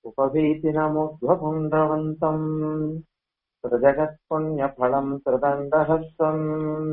उपभीतिनमुद्ध्वपुण्ड्रवन्तम् प्रजगत्पुण्यफलम् त्रिदण्डहस्तम्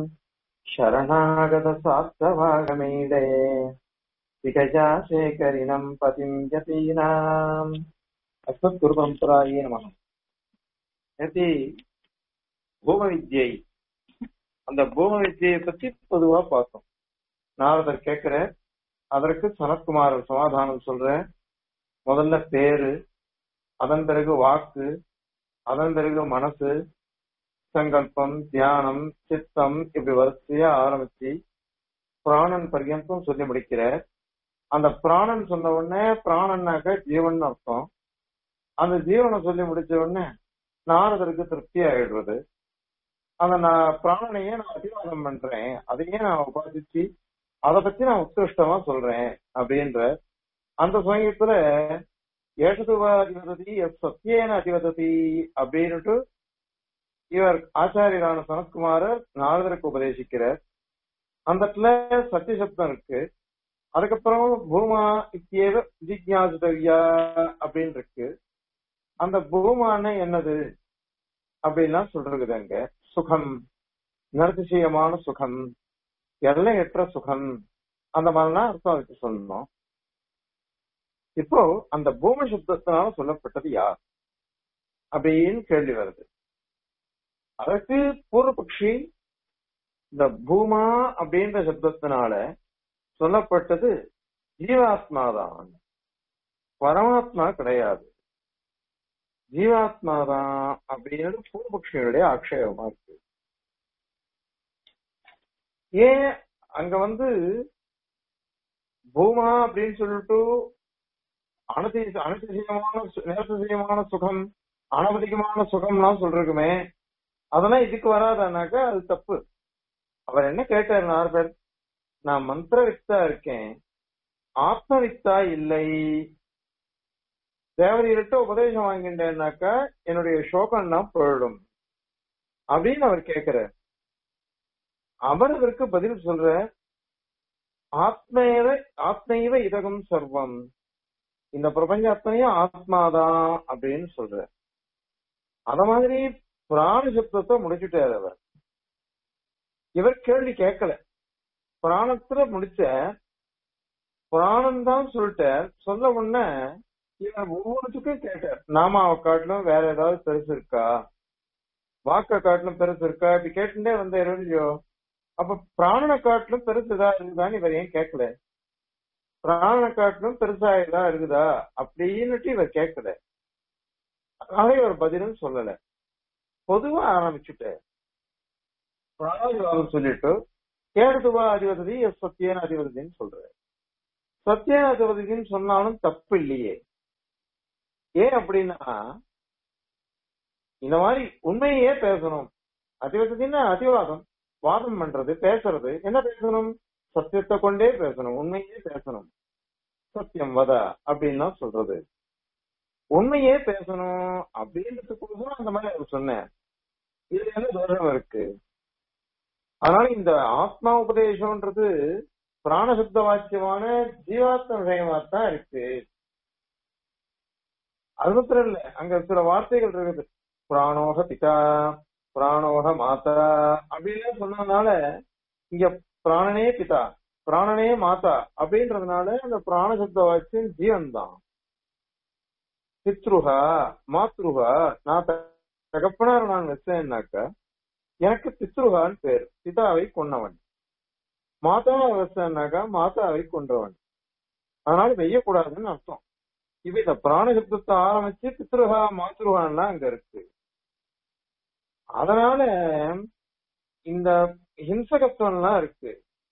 शरणागतसार्थवागमीडे विगजाशेखरिणम् पतिम् यतीनाम् अस्मत्कुरुपरम्परायै नमः நேத்தி பூம வித்யை அந்த பூம வித்யை பத்தி பொதுவா பார்த்தோம் நாரதர் கேட்கிற அதற்கு சனத்குமார் சமாதானம் சொல்ற முதல்ல பேரு அதன் பிறகு வாக்கு அதன் பிறகு மனசு சங்கல்பம் தியானம் சித்தம் இப்படி வரிசையா ஆரம்பிச்சு பிராணன் பர்யந்தம் சொல்லி முடிக்கிற அந்த பிராணன் சொன்ன உடனே பிராணன்னாக்க ஜீவன் அர்த்தம் அந்த ஜீவனை சொல்லி முடிச்ச உடனே நாரதருக்கு திருப்தி ஆயிடுறது அந்த நான் பிராணனையே நான் அபிவாதம் பண்றேன் அதையே நான் உபாதிச்சு அதை பத்தி நான் உத்கிருஷ்டமா சொல்றேன் அப்படின்ற அந்த சமயத்துல ஏஷதுவா அதிபதி எஸ் சத்தியேன அதிபதி அப்படின்னுட்டு இவர் ஆச்சாரியரான சனத்குமாரர் நாரதருக்கு உபதேசிக்கிறார் அந்த இடத்துல சத்தியசப்தம் இருக்கு அதுக்கப்புறம் பூமா இத்தியேவ ஜிக்யாசிதவ்யா அப்படின்னு இருக்கு அந்த பூமான என்னது அப்படின்லாம் சொல்றது அங்க சுகம் நிரதிசயமான சுகம் எல்லையற்ற சுகம் அந்த மாதிரிலாம் அர்த்தம் அதுக்கு சொல்லணும் இப்போ அந்த பூம சப்தத்தினால சொல்லப்பட்டது யார் அப்படின்னு கேள்வி வருது அதற்கு பூர்வபக்ஷி இந்த பூமா அப்படின்ற சப்தத்தினால சொல்லப்பட்டது ஜீவாத்மாதான் பரமாத்மா கிடையாது ஜீவாத்மாதான் அப்படின்னு பூர்வபக்ஷியுடைய ஆக்ஷேபமா இருக்கு ஏன் அங்க வந்து பூமா அப்படின்னு சொல்லிட்டு அனதி அனதிசயமான நேரதிசயமான சுகம் அனவதிகமான சுகம்லாம் சொல்றதுக்குமே அதெல்லாம் இதுக்கு வராதானாக்கா அது தப்பு அவர் என்ன கேட்டார் நார்பர் நான் மந்திரவித்தா இருக்கேன் ஆத்மவித்தா இல்லை தேவதையிட்ட உபதேசம் வாங்கிட்டேன்னாக்கா என்னுடைய சோகம்லாம் போயிடும் அப்படின்னு அவர் கேட்கிறார் அவர் அதற்கு பதில் சொல்ற ஆத்மேவ ஆத்மைவ இதகம் சர்வம் இந்த பிரபஞ்ச அத்தனையும் ஆத்மாதான் அப்படின்னு சொல்ற அத மாதிரி பிராண சப்தத்தை முடிச்சுட்டார் அவர் இவர் கேள்வி கேட்கல பிராணத்துல முடிச்ச பிராணம் தான் சொல்லிட்டார் சொல்ல உடனே இவர் ஒவ்வொருத்துக்கும் கேட்டார் நாமாவை காட்டிலும் வேற ஏதாவது பெருசு இருக்கா வாக்க காட்டிலும் பெருசு இருக்கா இப்படி கேட்டுட்டே வந்த இல்லையோ அப்ப பிராணனை காட்டிலும் பெருசு இதா இருக்குதான்னு இவர் ஏன் கேட்கல பிராணனை காட்டிலும் பெருசா இதா இருக்குதா அப்படின்னுட்டு இவர் கேட்கல அதனால இவர் பதிலும் சொல்லல பொதுவா ஆரம்பிச்சுட்டார் பிராணாதிவாதம் சொல்லிட்டு கேடுதுவா அதிபதி சத்தியன அதிபதினு சொல்றாரு சத்தியன அதிபதினு சொன்னாலும் தப்பு இல்லையே ஏன் அப்படின்னா இந்த மாதிரி உண்மையே பேசணும் அதிபதினா அதிவாதம் வாதம் பண்றது பேசுறது என்ன பேசணும் சத்தியத்தை கொண்டே பேசணும் உண்மையே பேசணும் சத்தியம் வத அப்படின்னு சொல்றது உண்மையே பேசணும் அப்படின்றதுக்கு அந்த மாதிரி அவர் சொன்னேன் இது என்ன தோஷம் இருக்கு அதனால இந்த ஆத்மா உபதேசம்ன்றது பிராணசப்த வாக்கியமான ஜீவாத்ம விஷயமா தான் இருக்கு அது மாத்திரம் இல்ல அங்க சில வார்த்தைகள் இருக்குது பிராணோக பிதா பிராணோக மாதா அப்படின்னு சொன்னதுனால இங்க பிராணனே பிதா பிராணனே மாதா அப்படின்றதுனால அந்த பிராணசப்த வாக்கியம் ஜீவன் தான் பித்ருகா மாத்ருகா நான் தகப்பனார் நான் வச்சேன்னாக்க எனக்கு பித்ருகான்னு பேர் பிதாவை கொன்னவன் மாதாவை வச்சேன்னாக்கா மாதாவை கொன்றவன் அதனால வெய்யக்கூடாதுன்னு அர்த்தம் இப்ப இந்த பிராணசப்தத்தை ஆரம்பிச்சு பித்ருகா மாத்ருகான்னா அங்க இருக்கு அதனால இந்த ஹிம்சகத்துவம்லாம் இருக்கு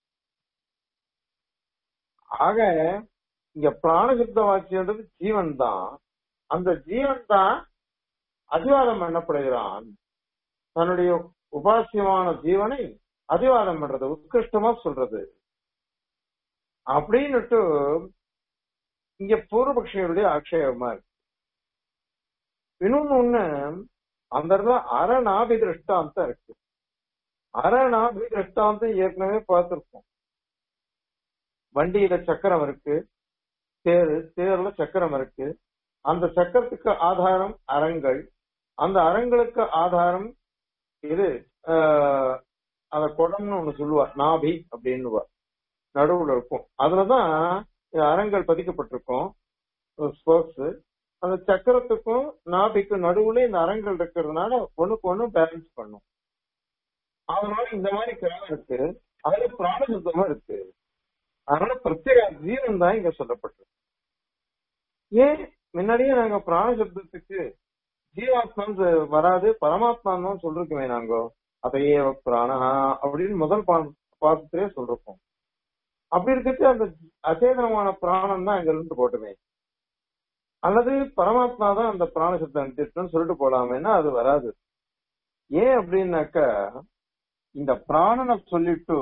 ஆக இங்க பிராணசப்த வாக்கியன்றது ஜீவன் தான் அந்த ஜீவன் தான் அதிவாதம் பண்ணப்படுகிறான் தன்னுடைய உபாசியமான ஜீவனை அதிவாதம் பண்றது உத்கிருஷ்டமா சொல்றது அப்படின்னுட்டு இங்க பூர்வபக்ஷியருடைய ஆக்ஷேபமா இருக்கு இன்னொன்னு ஒண்ணு அந்த இடத்துல அரணாபி திருஷ்டாந்தம் இருக்கு அரணாபி திருஷ்டாந்தம் ஏற்கனவே பார்த்திருக்கோம் வண்டியில சக்கரம் இருக்கு தேர் தேர்ல சக்கரம் இருக்கு அந்த சக்கரத்துக்கு ஆதாரம் அரங்கள் அந்த அரங்களுக்கு ஆதாரம் இது ஆஹ், அந்த குடம்னு ஒண்ணு சொல்லுவார் நாபி அப்படின்னு நடுவுல இருக்கும் அதுலதான் இந்த அரங்கள் பதிக்கப்பட்டிருக்கும் ஸ்போர்ட்ஸ் அந்த சக்கரத்துக்கும் நாபிக்கும் நடுவுல இந்த அரங்கள் இருக்கிறதுனால ஒண்ணுக்கு ஒண்ணு பேலன்ஸ் பண்ணும் அதனால இந்த மாதிரி கிரகம் இருக்கு அதுல பிராணசுத்தமா இருக்கு அதனால பிரத்யேக ஜீவன் தான் இங்க சொல்லப்பட்டிருக்கு ஏன் முன்னாடியே நாங்க பிராணசப்தத்துக்கு ஜீவாத்மான்னு சொ- வராது பரமாத்மான்னு தான் சொல்லிருக்கோமே நாங்க அதையே பிராணஹா அப்படின்னு முதல் பா- பாசத்திலே சொல்லிருக்கோம் அப்படி இருக்கிறது அந்த அச்சேதனமான பிராணம் தான் அங்க இருந்து போட்டுமே அல்லது பரமாத்மா தான் அந்த பிராணசப்தம் அனுப்பிட்டுன்னு சொல்லிட்டு போலாமேன்னா அது வராது ஏன் அப்படின்னாக்கா இந்த பிராணனை சொல்லிட்டு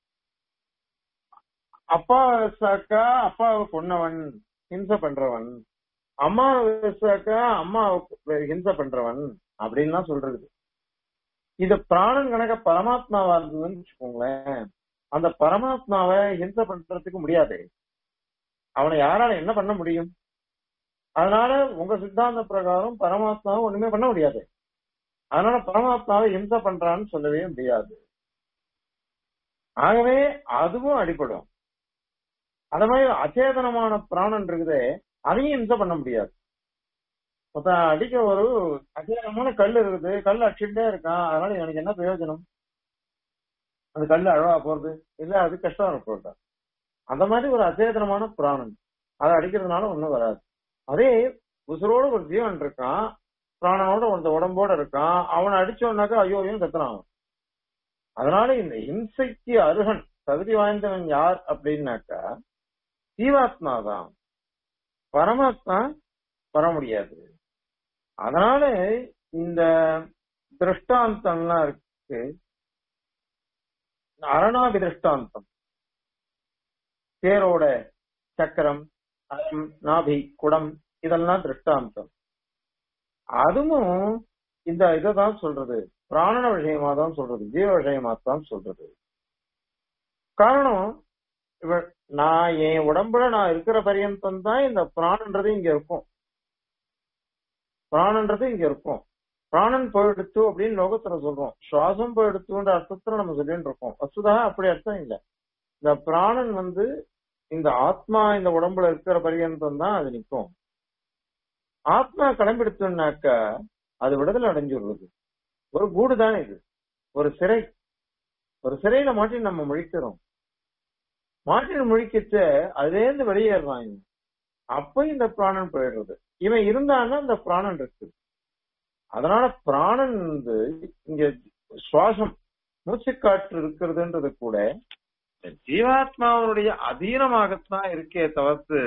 அப்பா விவசாக்கா அப்பாவை கொன்னவன் ஹிம்சை பண்றவன் அம்மா விவசாக்கா அம்மாவை ஹிம்சை பண்றவன் அப்படின்லாம் சொல்றது இது பிராணன் கணக்க பரமாத்மாவா இருந்ததுன்னு வச்சுக்கோங்களேன் அந்த பரமாத்மாவை ஹிம்சை பண்றதுக்கு முடியாது அவனை யாரால என்ன பண்ண முடியும் அதனால உங்க சித்தாந்த பிரகாரம் பரமாத்மாவை ஒண்ணுமே பண்ண முடியாது அதனால பரமாத்மாவை ஹிம்சை பண்றான்னு சொல்லவே முடியாது ஆகவே அதுவும் அடிபடும் அத மாதிரி அச்சேதனமான பிராணன் இருக்குதே அதையும் ஹிம்சை பண்ண முடியாது ஒருத்தன் அடிக்க ஒரு அச்சேதனமான கல் இருக்குது கல் அடிச்சுட்டே இருக்கான் அதனால எனக்கு என்ன பிரயோஜனம் அந்த கல் அழவா போறது இல்ல அது கஷ்டம் இருக்கும் அந்த மாதிரி ஒரு அச்சேதனமான பிராணன் அதை அடிக்கிறதுனால ஒண்ணும் வராது அதே உசுரோட ஒரு ஜீவன் இருக்கான் பிராணனோட அந்த உடம்போட இருக்கான் அவனை அடிச்சோன்னாக்கா ஐயோ ஐயோ கத்துறான் அவன். அதனால இந்த இம்சைக்கு அருகன் தகுதி வாய்ந்தவன் யார் அப்படின்னாக்கா ஜீவாத்மா தான் பரமாத்மா வர முடியாது அதனால இந்த திருஷ்டாந்தம்லாம் இருக்கு அரணாபி திருஷ்டாந்தம் தேரோட சக்கரம் அரம் நாபி குடம் இதெல்லாம் திருஷ்டாந்தம் அதுவும் இந்த இததான் சொல்றது பிராணன விஷயமா தான் சொல்றது ஜீவ விஷயமா தான் சொல்றது காரணம் இவ நான் என் உடம்புல நான் இருக்கிற பரியந்தம் தான் இந்த பிராணன்றது இங்க இருக்கும் பிராணன்றது இங்க இருக்கும் பிராணன் போயிடுத்து அப்படின்னு லோகத்துல சொல்றோம் சுவாசம் போயிடுத்துன்ற அர்த்தத்துல நம்ம சொல்லிட்டு இருக்கோம் வசுதா அப்படி அர்த்தம் இல்ல இந்த பிராணன் வந்து இந்த ஆத்மா இந்த உடம்புல இருக்கிற பரியந்தம் தான் அது நிற்கும் ஆத்மா கிளம்பிடுத்துனாக்க அது விடுதலை அடைஞ்சுடுறது ஒரு கூடு தான் இது ஒரு சிறை ஒரு சிறையில மாட்டி நம்ம முழிக்கிறோம் மாட்டின முழிக்கிச்ச அதுலேருந்து வெளியேறான் இவன் அப்ப இந்த பிராணன் போயிடுறது இவன் இருந்தான்னா இந்த பிராணன் இருக்கு அதனால பிராணன் வந்து இங்க சுவாசம் மூச்சுக்காற்று இருக்கிறதுன்றது கூட இந்த ஜீவாத்மாவுடைய அதீனமாகத்தான் இருக்கே தவிர்த்து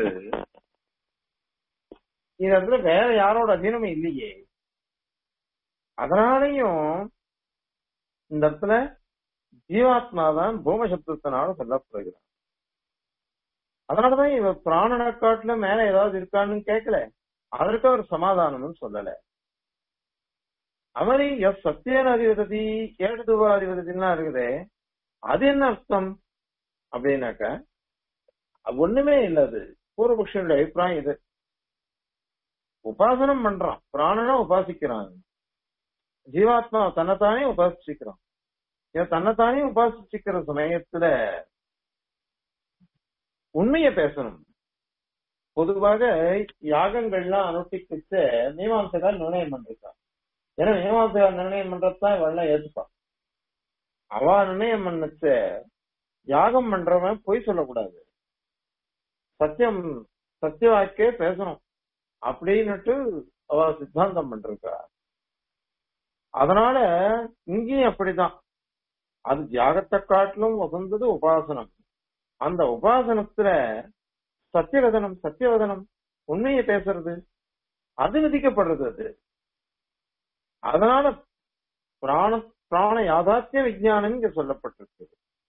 இந்த இடத்துல வேற யாரோட அதீனமும் இல்லையே அதனாலையும் இந்த இடத்துல ஜீவாத்மா தான் பூம சப்தத்தினால சொல்லப்படுகிறார் அதனாலதான் இவ பிராணனை காட்டுல மேல ஏதாவது இருக்கான்னு கேட்கல அதற்கு அவர் சமாதானம்னு சொல்லல அவரி எஸ் சத்தியன அதிபதி ஏடுதுவா அதிபதினா இருக்குதே அது என்ன அர்த்தம் அப்படின்னாக்க ஒண்ணுமே இல்ல அது பூர்வபக்ஷனுடைய அபிப்பிராயம் இது உபாசனம் பண்றான் பிராணனை உபாசிக்கிறான் ஜீவாத்மா தன்னைத்தானே உபாசிச்சுக்கிறான் இவன் தன்னைத்தானே உபாசிச்சுக்கிற சமயத்துல உண்மையை பேசணும் பொதுவாக யாகங்கள்லாம் அனுஷ்டிக்கிச்ச மீமாம்சகால் நிர்ணயம் பண்றான் ஏன்னா மீமாம்சகால் நிர்ணயம் பண்றதுதான் இவெல்லாம் ஏத்துப்பான் அவ நிர்ணயம் பண்ணச்ச யாகம் பண்றவன் பொய் சொல்லக்கூடாது சத்தியம் சத்திய வாக்கே பேசணும் அப்படின்னுட்டு அவ சித்தாந்தம் பண்றா அதனால இங்கேயும் அப்படிதான் அது தியாகத்தை காட்டிலும் வசந்தது உபாசனம் அந்த உபாசனத்துல சத்தியவதனம் சத்தியவதனம் உண்மையை பேசுறது அது விதிக்கப்படுறது அது அதனால பிராண பிராண யாதாத்திய விஜயானம் இங்க சொல்லப்பட்டிருக்கு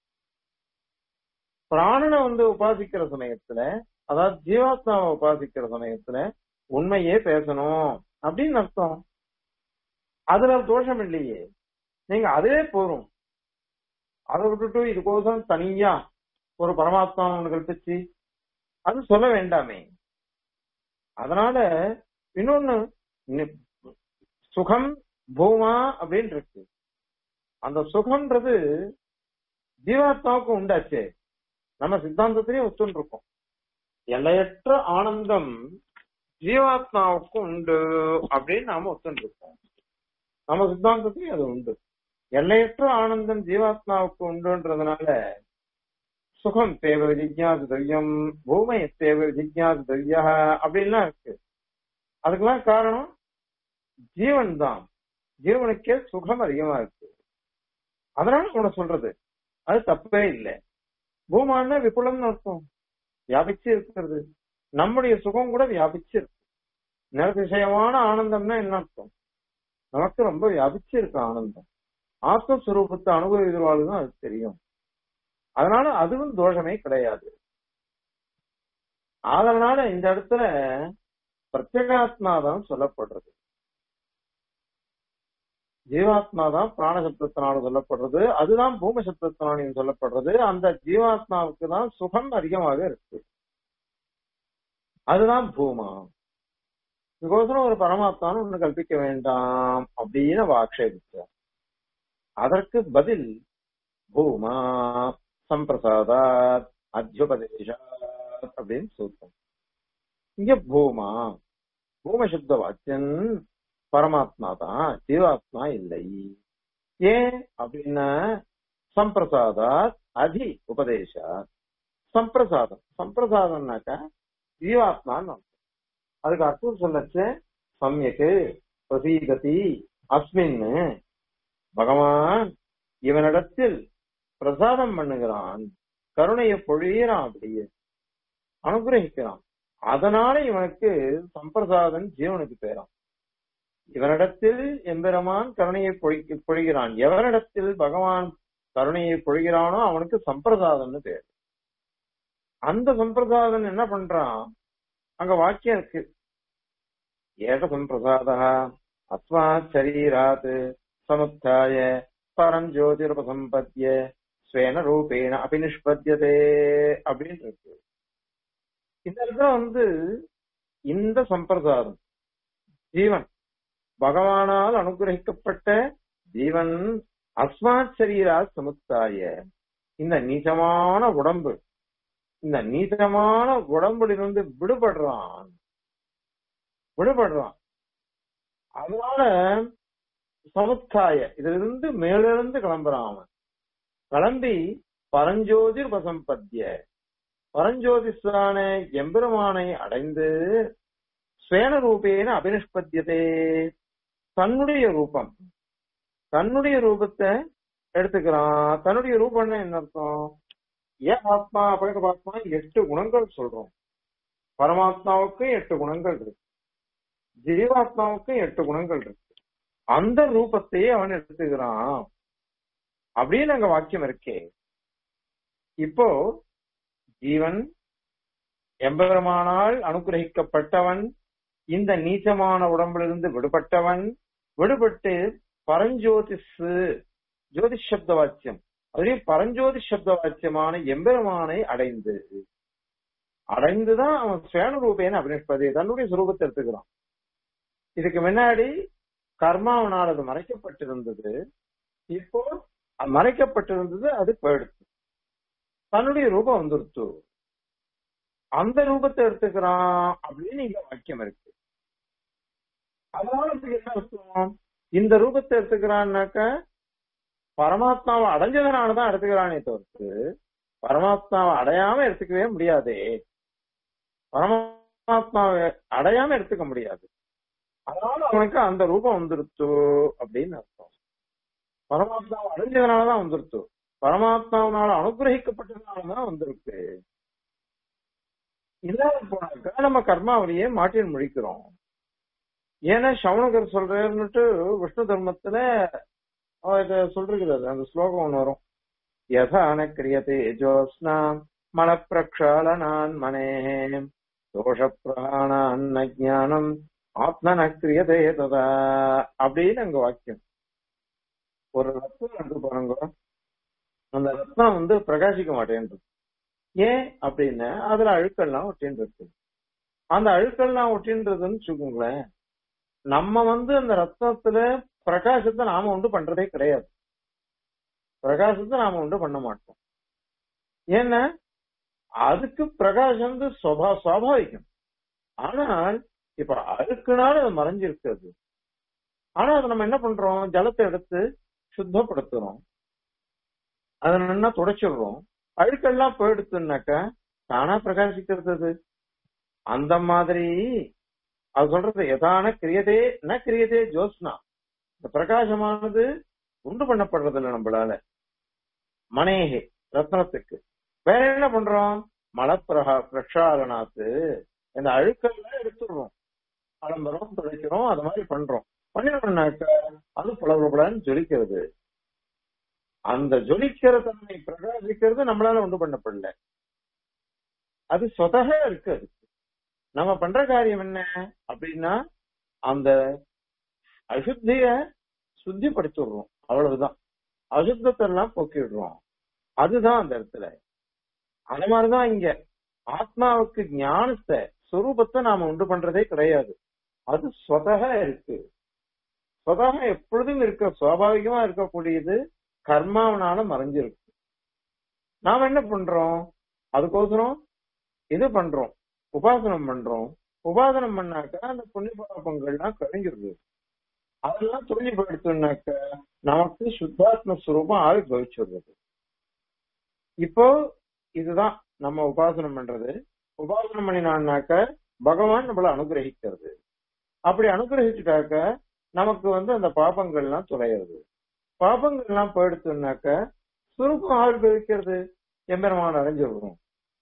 பிராணனை வந்து உபாசிக்கிற சமயத்துல அதாவது ஜீவாத்மாவை உபாசிக்கிற சமயத்துல உண்மையே பேசணும் அப்படின்னு அர்த்தம் அதுல தோஷம் இல்லையே நீங்க அதுவே போறோம் அதை விட்டுட்டு இதுக்கோசம் தனியா ஒரு பரமாத்மா ஒண்ணு கல்பிச்சு அது சொல்ல வேண்டாமே அதனால இன்னொன்னு நி- சுகம் பூமா அப்படின்னு இருக்கு அந்த சுகம்ன்றது ஜீவாத்மாவுக்கு உண்டாச்சே நம்ம சித்தாந்தத்திலேயே ஒத்துன்னு இருக்கோம் எல்லையற்ற ஆனந்தம் ஜீவாத்மாவுக்கு உண்டு அப்படின்னு நாம ஒத்துன்னு இருக்கோம் நம்ம சித்தாந்தத்திலேயே அது உண்டு எல்லையற்ற ஆனந்தம் ஜீவாத்மாவுக்கு உண்டுன்றதுனால சுகம் தேவ ஜிஜ்ஞாசு திவ்யம் பூமை தேவ ஜிஜ்ஞாசு திவ்யா அப்படின்லாம் இருக்கு அதுக்கெல்லாம் காரணம் ஜீவன் தான் ஜீவனுக்கே சுகம் அதிகமா இருக்கு அதனால உன சொல்றது அது தப்பே இல்லை பூமான்னா விபுலம்னு அர்த்தம் வியாபிச்சு இருக்கிறது நம்முடைய சுகம் கூட வியாபிச்சு இருக்கு நிரதிசயமான ஆனந்தம்னா என்ன அர்த்தம் நமக்கு ரொம்ப வியாபிச்சு இருக்கு ஆனந்தம் ஆத்மஸ்வரூபத்தை அனுபவிக்கிறவாள் தான் அது தெரியும் அதனால அதுவும் தோஷமே கிடையாது அதனால இந்த இடத்துல பிரத்யேகாத்மா தான் சொல்லப்படுறது ஜீவாத்மா தான் பிராணசப்தத்தினால சொல்லப்படுறது அதுதான் பூம சப்தத்தினாலையும் சொல்லப்படுறது அந்த ஜீவாத்மாவுக்கு தான் சுகம் அதிகமாக இருக்கு அதுதான் பூமா இதுக்கோசரம் ஒரு பரமாத்மான்னு ஒண்ணு கல்பிக்க வேண்டாம் அப்படின்னு அவ ஆக்ஷேபிச்சார் அதற்கு பதில் பூமா சம்பிரசாதாத் அத்யுபதேசாத் அப்படின்னு சொல்றோம் இங்க பூமா பூம சப்த வாக்கியன் பரமாத்மா தான் ஜீவாத்மா இல்லை ஏன் அப்படின்னா சம்பிரசாதாத் அதி உபதேசா சம்பிரசாதம் சம்பிரசாதம்னாக்கா ஜீவாத்மான்னு அர்த்தம். அதுக்கு அர்த்தம் சொல்லச்சு சமயக்கு பிரசீததி அஸ்மின்னு பகவான் இவனிடத்தில் பிரசாதம் பண்ணுகிறான் கருணையை பொழியிறான் அப்படியே அனுகிரகிக்கிறான் அதனால இவனுக்கு சம்பிரசாதன் ஜீவனுக்கு பேரான் இவனிடத்தில் எம்பெருமான் கருணையை பொழிக்க பொழிகிறான் எவனிடத்தில் பகவான் கருணையை பொழிகிறானோ அவனுக்கு சம்பிரசாதம்னு பேர் அந்த சம்பிரசாதன் என்ன பண்றான் அங்க வாக்கியம் இருக்கு ஏக சம்பிரசாதா அஸ்மாத் சரீராத் சமுத்தாய பரஞ்சோதிருபசம்பத்திய ஸ்வேன ரூபேன அபினிஷ்பத்தியதே அப்படின்னு இருக்கு இந்த இடத்துல வந்து இந்த சம்பிரசாதம் ஜீவன் பகவானால் அனுகிரகிக்கப்பட்ட ஜீவன் அஸ்மாத் சரீரா சமுத்தாய இந்த நீச்சமான உடம்பு இந்த நீச்சமான உடம்பிலிருந்து விடுபடுறான் விடுபடுறான் அதனால சமுத்தாய இதுல இருந்து மேலிருந்து கிளம்புறான் அவன் கிளம்பி பரஞ்சோதி உபசம்பத்திய பரஞ்சோதிஸ்வரான எம்பெருமானை அடைந்து ஸ்வேன ரூபேன அபினிஷ்பத்தியதே தன்னுடைய ரூபம் தன்னுடைய ரூபத்தை எடுத்துக்கிறான் தன்னுடைய ரூபம்னா என்ன அர்த்தம் ஏன் ஆத்மா அப்படின்னு பார்த்தோம்னா எட்டு குணங்கள் சொல்றோம் பரமாத்மாவுக்கு எட்டு குணங்கள் இருக்கு ஜீவாத்மாவுக்கு எட்டு குணங்கள் இருக்கு அந்த ரூபத்தையே அவன் எடுத்துக்கிறான் அப்படின்னு அங்க வாக்கியம் இருக்கே இப்போ ஜீவன் எம்பெருமானால் அனுகிரகிக்கப்பட்டவன் இந்த நீச்சமான உடம்பிலிருந்து விடுபட்டவன் விடுபட்டு பரஞ்சோதிஸ் ஜோதிஷ் சப்த வாக்கியம் அதுலயும் பரஞ்சோதி சப்த வாக்கியமான எம்பெருமானை அடைந்து அடைந்துதான் அவன் சுவேன ரூபேன அபினிஷ்பதி தன்னுடைய சுரூபத்தை எடுத்துக்கிறான் இதுக்கு முன்னாடி கர்மாவனால் அது மறைக்கப்பட்டிருந்தது இப்போ அது மறைக்கப்பட்டிருந்தது அது போயிடுச்சு தன்னுடைய ரூபம் வந்துருச்சு அந்த ரூபத்தை எடுத்துக்கிறான் அப்படின்னு இங்க வாக்கியம் இருக்கு அதனால இதுக்கு என்ன அர்த்தம் இந்த ரூபத்தை எடுத்துக்கிறான்னாக்க பரமாத்மாவை அடைஞ்சதுனாலதான் எடுத்துக்கிறானே தவிர்த்து பரமாத்மாவை அடையாம எடுத்துக்கவே முடியாதே பரமாத்மாவை அடையாம எடுத்துக்க முடியாது அதனால அவனுக்கு அந்த ரூபம் வந்துருச்சு அப்படின்னு அர்த்தம் பரமாத்மாவை அடைஞ்சதுனாலதான் வந்துருச்சு பரமாத்மாவனால அனுகிரகிக்கப்பட்டதுனாலதான் வந்திருக்கு இல்லாத போனாக்கா நம்ம கர்மாவிலேயே மாட்டின் முடிக்கிறோம் ஏன்னா சவுனகர் சொல்றேன்னுட்டு விஷ்ணு தர்மத்துல அவருக்கு சொல்றது அந்த ஸ்லோகம் ஒண்ணு வரும் யதான கிரியதே ஜோஸ்னா மல பிரக்ஷாலனான் மனே தோஷ பிராணான் ஜானம் ஆத்மன கிரியதே ததா அப்படின்னு அங்க வாக்கியம் ஒரு ரத்னம் இருக்கு பாருங்க அந்த ரத்னம் வந்து பிரகாசிக்க மாட்டேன்றது ஏன் அப்படின்னு அதுல அழுக்கெல்லாம் ஒட்டின்னு இருக்கு அந்த அழுக்கெல்லாம் ஒட்டின்றதுன்னு வச்சுக்கோங்களேன் நம்ம வந்து அந்த ரத்னத்துல பிரகாசத்தை நாம உண்டு பண்றதே கிடையாது பிரகாசத்தை நாம உண்டு பண்ண மாட்டோம் ஏன்னா அதுக்கு பிரகாசம் வந்து சுவா சுவாபாவிகம் ஆனால் இப்ப அழுக்குனால அது மறைஞ்சிருக்கிறது ஆனா அதை நம்ம என்ன பண்றோம் ஜலத்தை எடுத்து சுத்தப்படுத்துறோம் அதை நல்லா துடைச்சிடுறோம் அழுக்கெல்லாம் போயிடுத்துனாக்க தானா பிரகாசிக்கிறது அது அந்த மாதிரி அது சொல்றது எதான கிரியதே ந கிரியதே ஜோஸ்னா இந்த பிரகாசமானது உண்டு பண்ணப்படுறது இல்லை நம்மளால மனேகே ரத்னத்துக்கு வேற என்ன பண்றோம் மலப்பிரகா பிரக்ஷாலனாத்து இந்த அழுக்கெல்லாம் எடுத்துடுறோம் அலம்பரம் துடைக்கிறோம் அது மாதிரி பண்றோம் பண்ணினோம்னாக்க அது புலபுலன்னு ஜொலிக்கிறது அந்த ஜொலிக்கிற தன்மை பிரகாசிக்கிறது நம்மளால உண்டு பண்ணப்படல அது சொதக இருக்கு அது நம்ம பண்ற காரியம் என்ன அப்படின்னா அந்த அசுத்திய சுத்திப்படுத்திடுறோம் அவ்வளவுதான் அசுத்தத்தை எல்லாம் போக்கிடுறோம் அதுதான் அந்த இடத்துல அது மாதிரிதான் இங்க ஆத்மாவுக்கு ஞானத்தை சொரூபத்தை நாம உண்டு பண்றதே கிடையாது அது சொதக இருக்கு சொதக எப்பொழுதும் இருக்க சுவாபாவிகமா இருக்கக்கூடியது கர்மாவனால மறைஞ்சிருக்கு நாம என்ன பண்றோம் அதுக்கோசரம் இது பண்றோம் உபாசனம் பண்றோம் உபாசனம் பண்ணாக்க அந்த புண்ணிய பாபங்கள்லாம் கழிஞ்சிருது அதெல்லாம் தொழில்படுத்தினாக்க நமக்கு சுத்தாத்ம சுரூபம் ஆவிர்வவிச்சிடுறது இப்போ இதுதான் நம்ம உபாசனம் பண்றது உபாசனம் பண்ணினான்னாக்க பகவான் நம்மள அனுகிரகிக்கிறது அப்படி அனுகிரகிச்சுட்டாக்க நமக்கு வந்து அந்த பாபங்கள்லாம் துளையிறது பாபங்கள்லாம் போயிடுத்துனாக்க சுரூபம் ஆவிர்வவிக்கிறது எம்பெருமான் அடைஞ்சிடுறோம்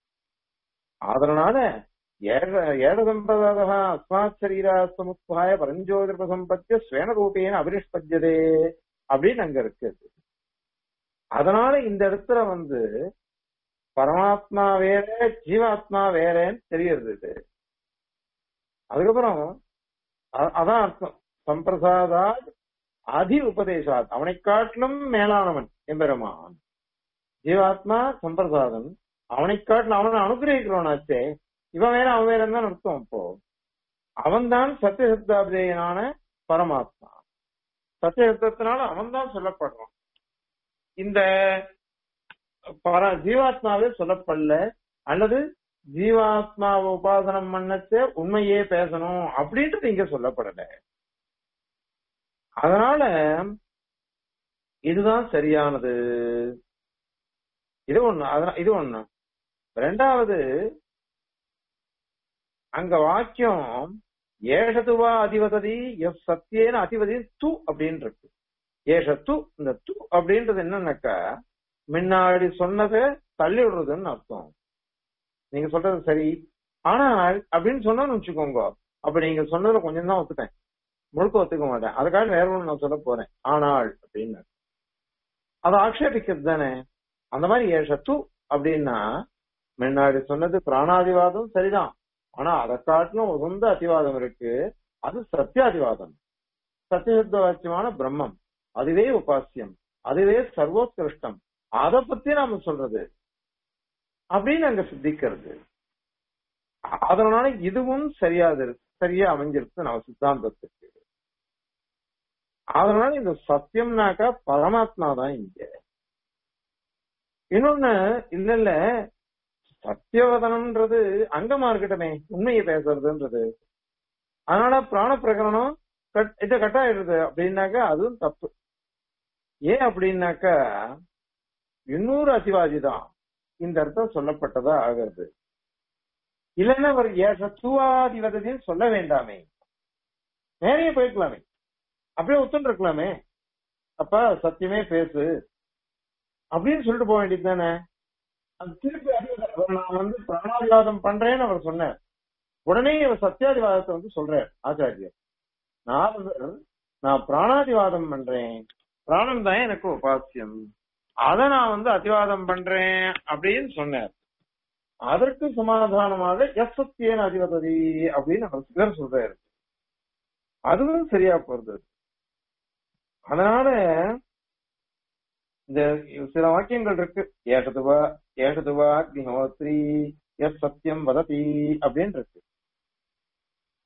அதனால ஏழ ஏழ சம்பிரதாத அஸ்மாத் சரீரா சமுத்வாய பரஞ்சோதிர்ப சம்பத்திய ஸ்வேன ரூபேன அபினிஷ்பத்தியதே அப்படின்னு அங்க இருக்கு அதனால இந்த இடத்துல வந்து பரமாத்மா வேற ஜீவாத்மா வேறன்னு தெரியுது இது அதுக்கப்புறம் அ- அதான் அர்த்தம் சம்பிரசாதா அதி உபதேசாத் அவனை காட்டிலும் மேலானவன் எம்பெருமான் ஜீவாத்மா சம்பிரசாதன் அவனை காட்டிலும் அவனை அனுகிரகிக்கிறவனாச்சே இவன் வேற அவன் வேற தான் அர்த்தம் அப்போ அவன்தான் சத்தியசப்தாபிதேயனான பரமாத்மா சத்தியசப்தத்தினால அவன் தான் சொல்லப்படுறான் இந்த பர ஜீவாத்மாவே சொல்லப்படல அல்லது ஜீவாத்மாவை உபாசனம் பண்ணச்ச உண்மையே பேசணும் அப்படின்றது இங்க சொல்லப்படல அதனால இதுதான் சரியானது இது ஒண்ணு அதனா- இது ஒண்ணு ரெண்டாவது அங்க வாக்கியம் ஏஷதுவா அதிவததி எஸ் சத்தியேன அதிபதி து அப்படின்னு இருக்கு ஏஷ து இந்த து அப்படின்றது என்னன்னாக்கா முன்னாடி சொன்னதை தள்ளி விடுறதுன்னு அர்த்தம் நீங்க சொல்றது சரி ஆனால் அப்படின்னு சொன்னோம்னு வச்சுக்கோங்க அப்ப நீங்க சொன்னதுல கொஞ்சம் தான் ஒத்துட்டேன் முழுக்க ஒத்துக்க மாட்டேன் அதுக்காக வேற ஒண்ணு நான் சொல்ல போறேன் ஆனால் அப்படின்னு அதை ஆக்ஷேபிக்கிறது தானே அந்த மாதிரி ஏஷ து அப்படின்னா முன்னாடி சொன்னது பிராணாதிவாதம் சரிதான் ஆனா அதை காட்டிலும் உகந்த அதிவாதம் இருக்கு அது சத்தியாதிவாதம் சத்தியசுத்த வாக்கியமான பிரம்மம் அதுவே உபாசியம் அதுவே சர்வோத்கிருஷ்டம் அதை பத்தி நாம சொல்றது அப்படின்னு அங்க சித்திக்கிறது அதனால இதுவும் சரியாது சரியா அமைஞ்சிருக்கு நம்ம சித்தாந்தத்துக்கு அதனால இந்த சத்தியம்னாக்கா பரமாத்மா தான் இங்க இன்னொன்னு இல்ல இல்ல சத்தியவதனம்ன்றது அங்கமா இருக்கட்டுமே உண்மையை பேசுறதுன்றது அதனால பிராண பிரகரணம் கட்- இது கட்டாயிடுது அப்படின்னாக்கா அதுவும் தப்பு ஏன் அப்படின்னாக்கா இன்னொரு அதிவாதி தான் இந்த அர்த்தம் சொல்லப்பட்டதா ஆகிறது இல்லைன்னா ஒரு ஏசத்துவாதிவதத்தையும் சொல்ல வேண்டாமே நேரையே போயிருக்கலாமே அப்படியே ஒத்துன்னு இருக்கலாமே அப்ப சத்தியமே பேசு அப்படின்னு சொல்லிட்டு போக வேண்டியது தானே அது திருப்பி அதிவாதம் அவர் நான் வந்து பிராணாதிவாதம் பண்றேன்னு அவர் சொன்னார் உடனே இவர் சத்தியாதிவாதத்தை வந்து சொல்றார் ஆச்சாரியர் நாரதர் நான் பிராணாதிவாதம் பண்றேன் பிராணம் தான் எனக்கு உபாசியம் அத நான் வந்து அதிவாதம் பண்றேன் அப்படின்னு சொன்னார் அதற்கு சமாதானமாக எஸ் சத்தியேன அதிபதி அப்படின்னு அவர் சிலர் சொல்றாரு அதுவும் சரியா போறது அதனால இந்த சில வாக்கியங்கள் இருக்கு ஏஷதுவா ஏஷதுவா அக்னிஹோத்ரி எஸ் சத்தியம் வததி அப்படின்னு இருக்கு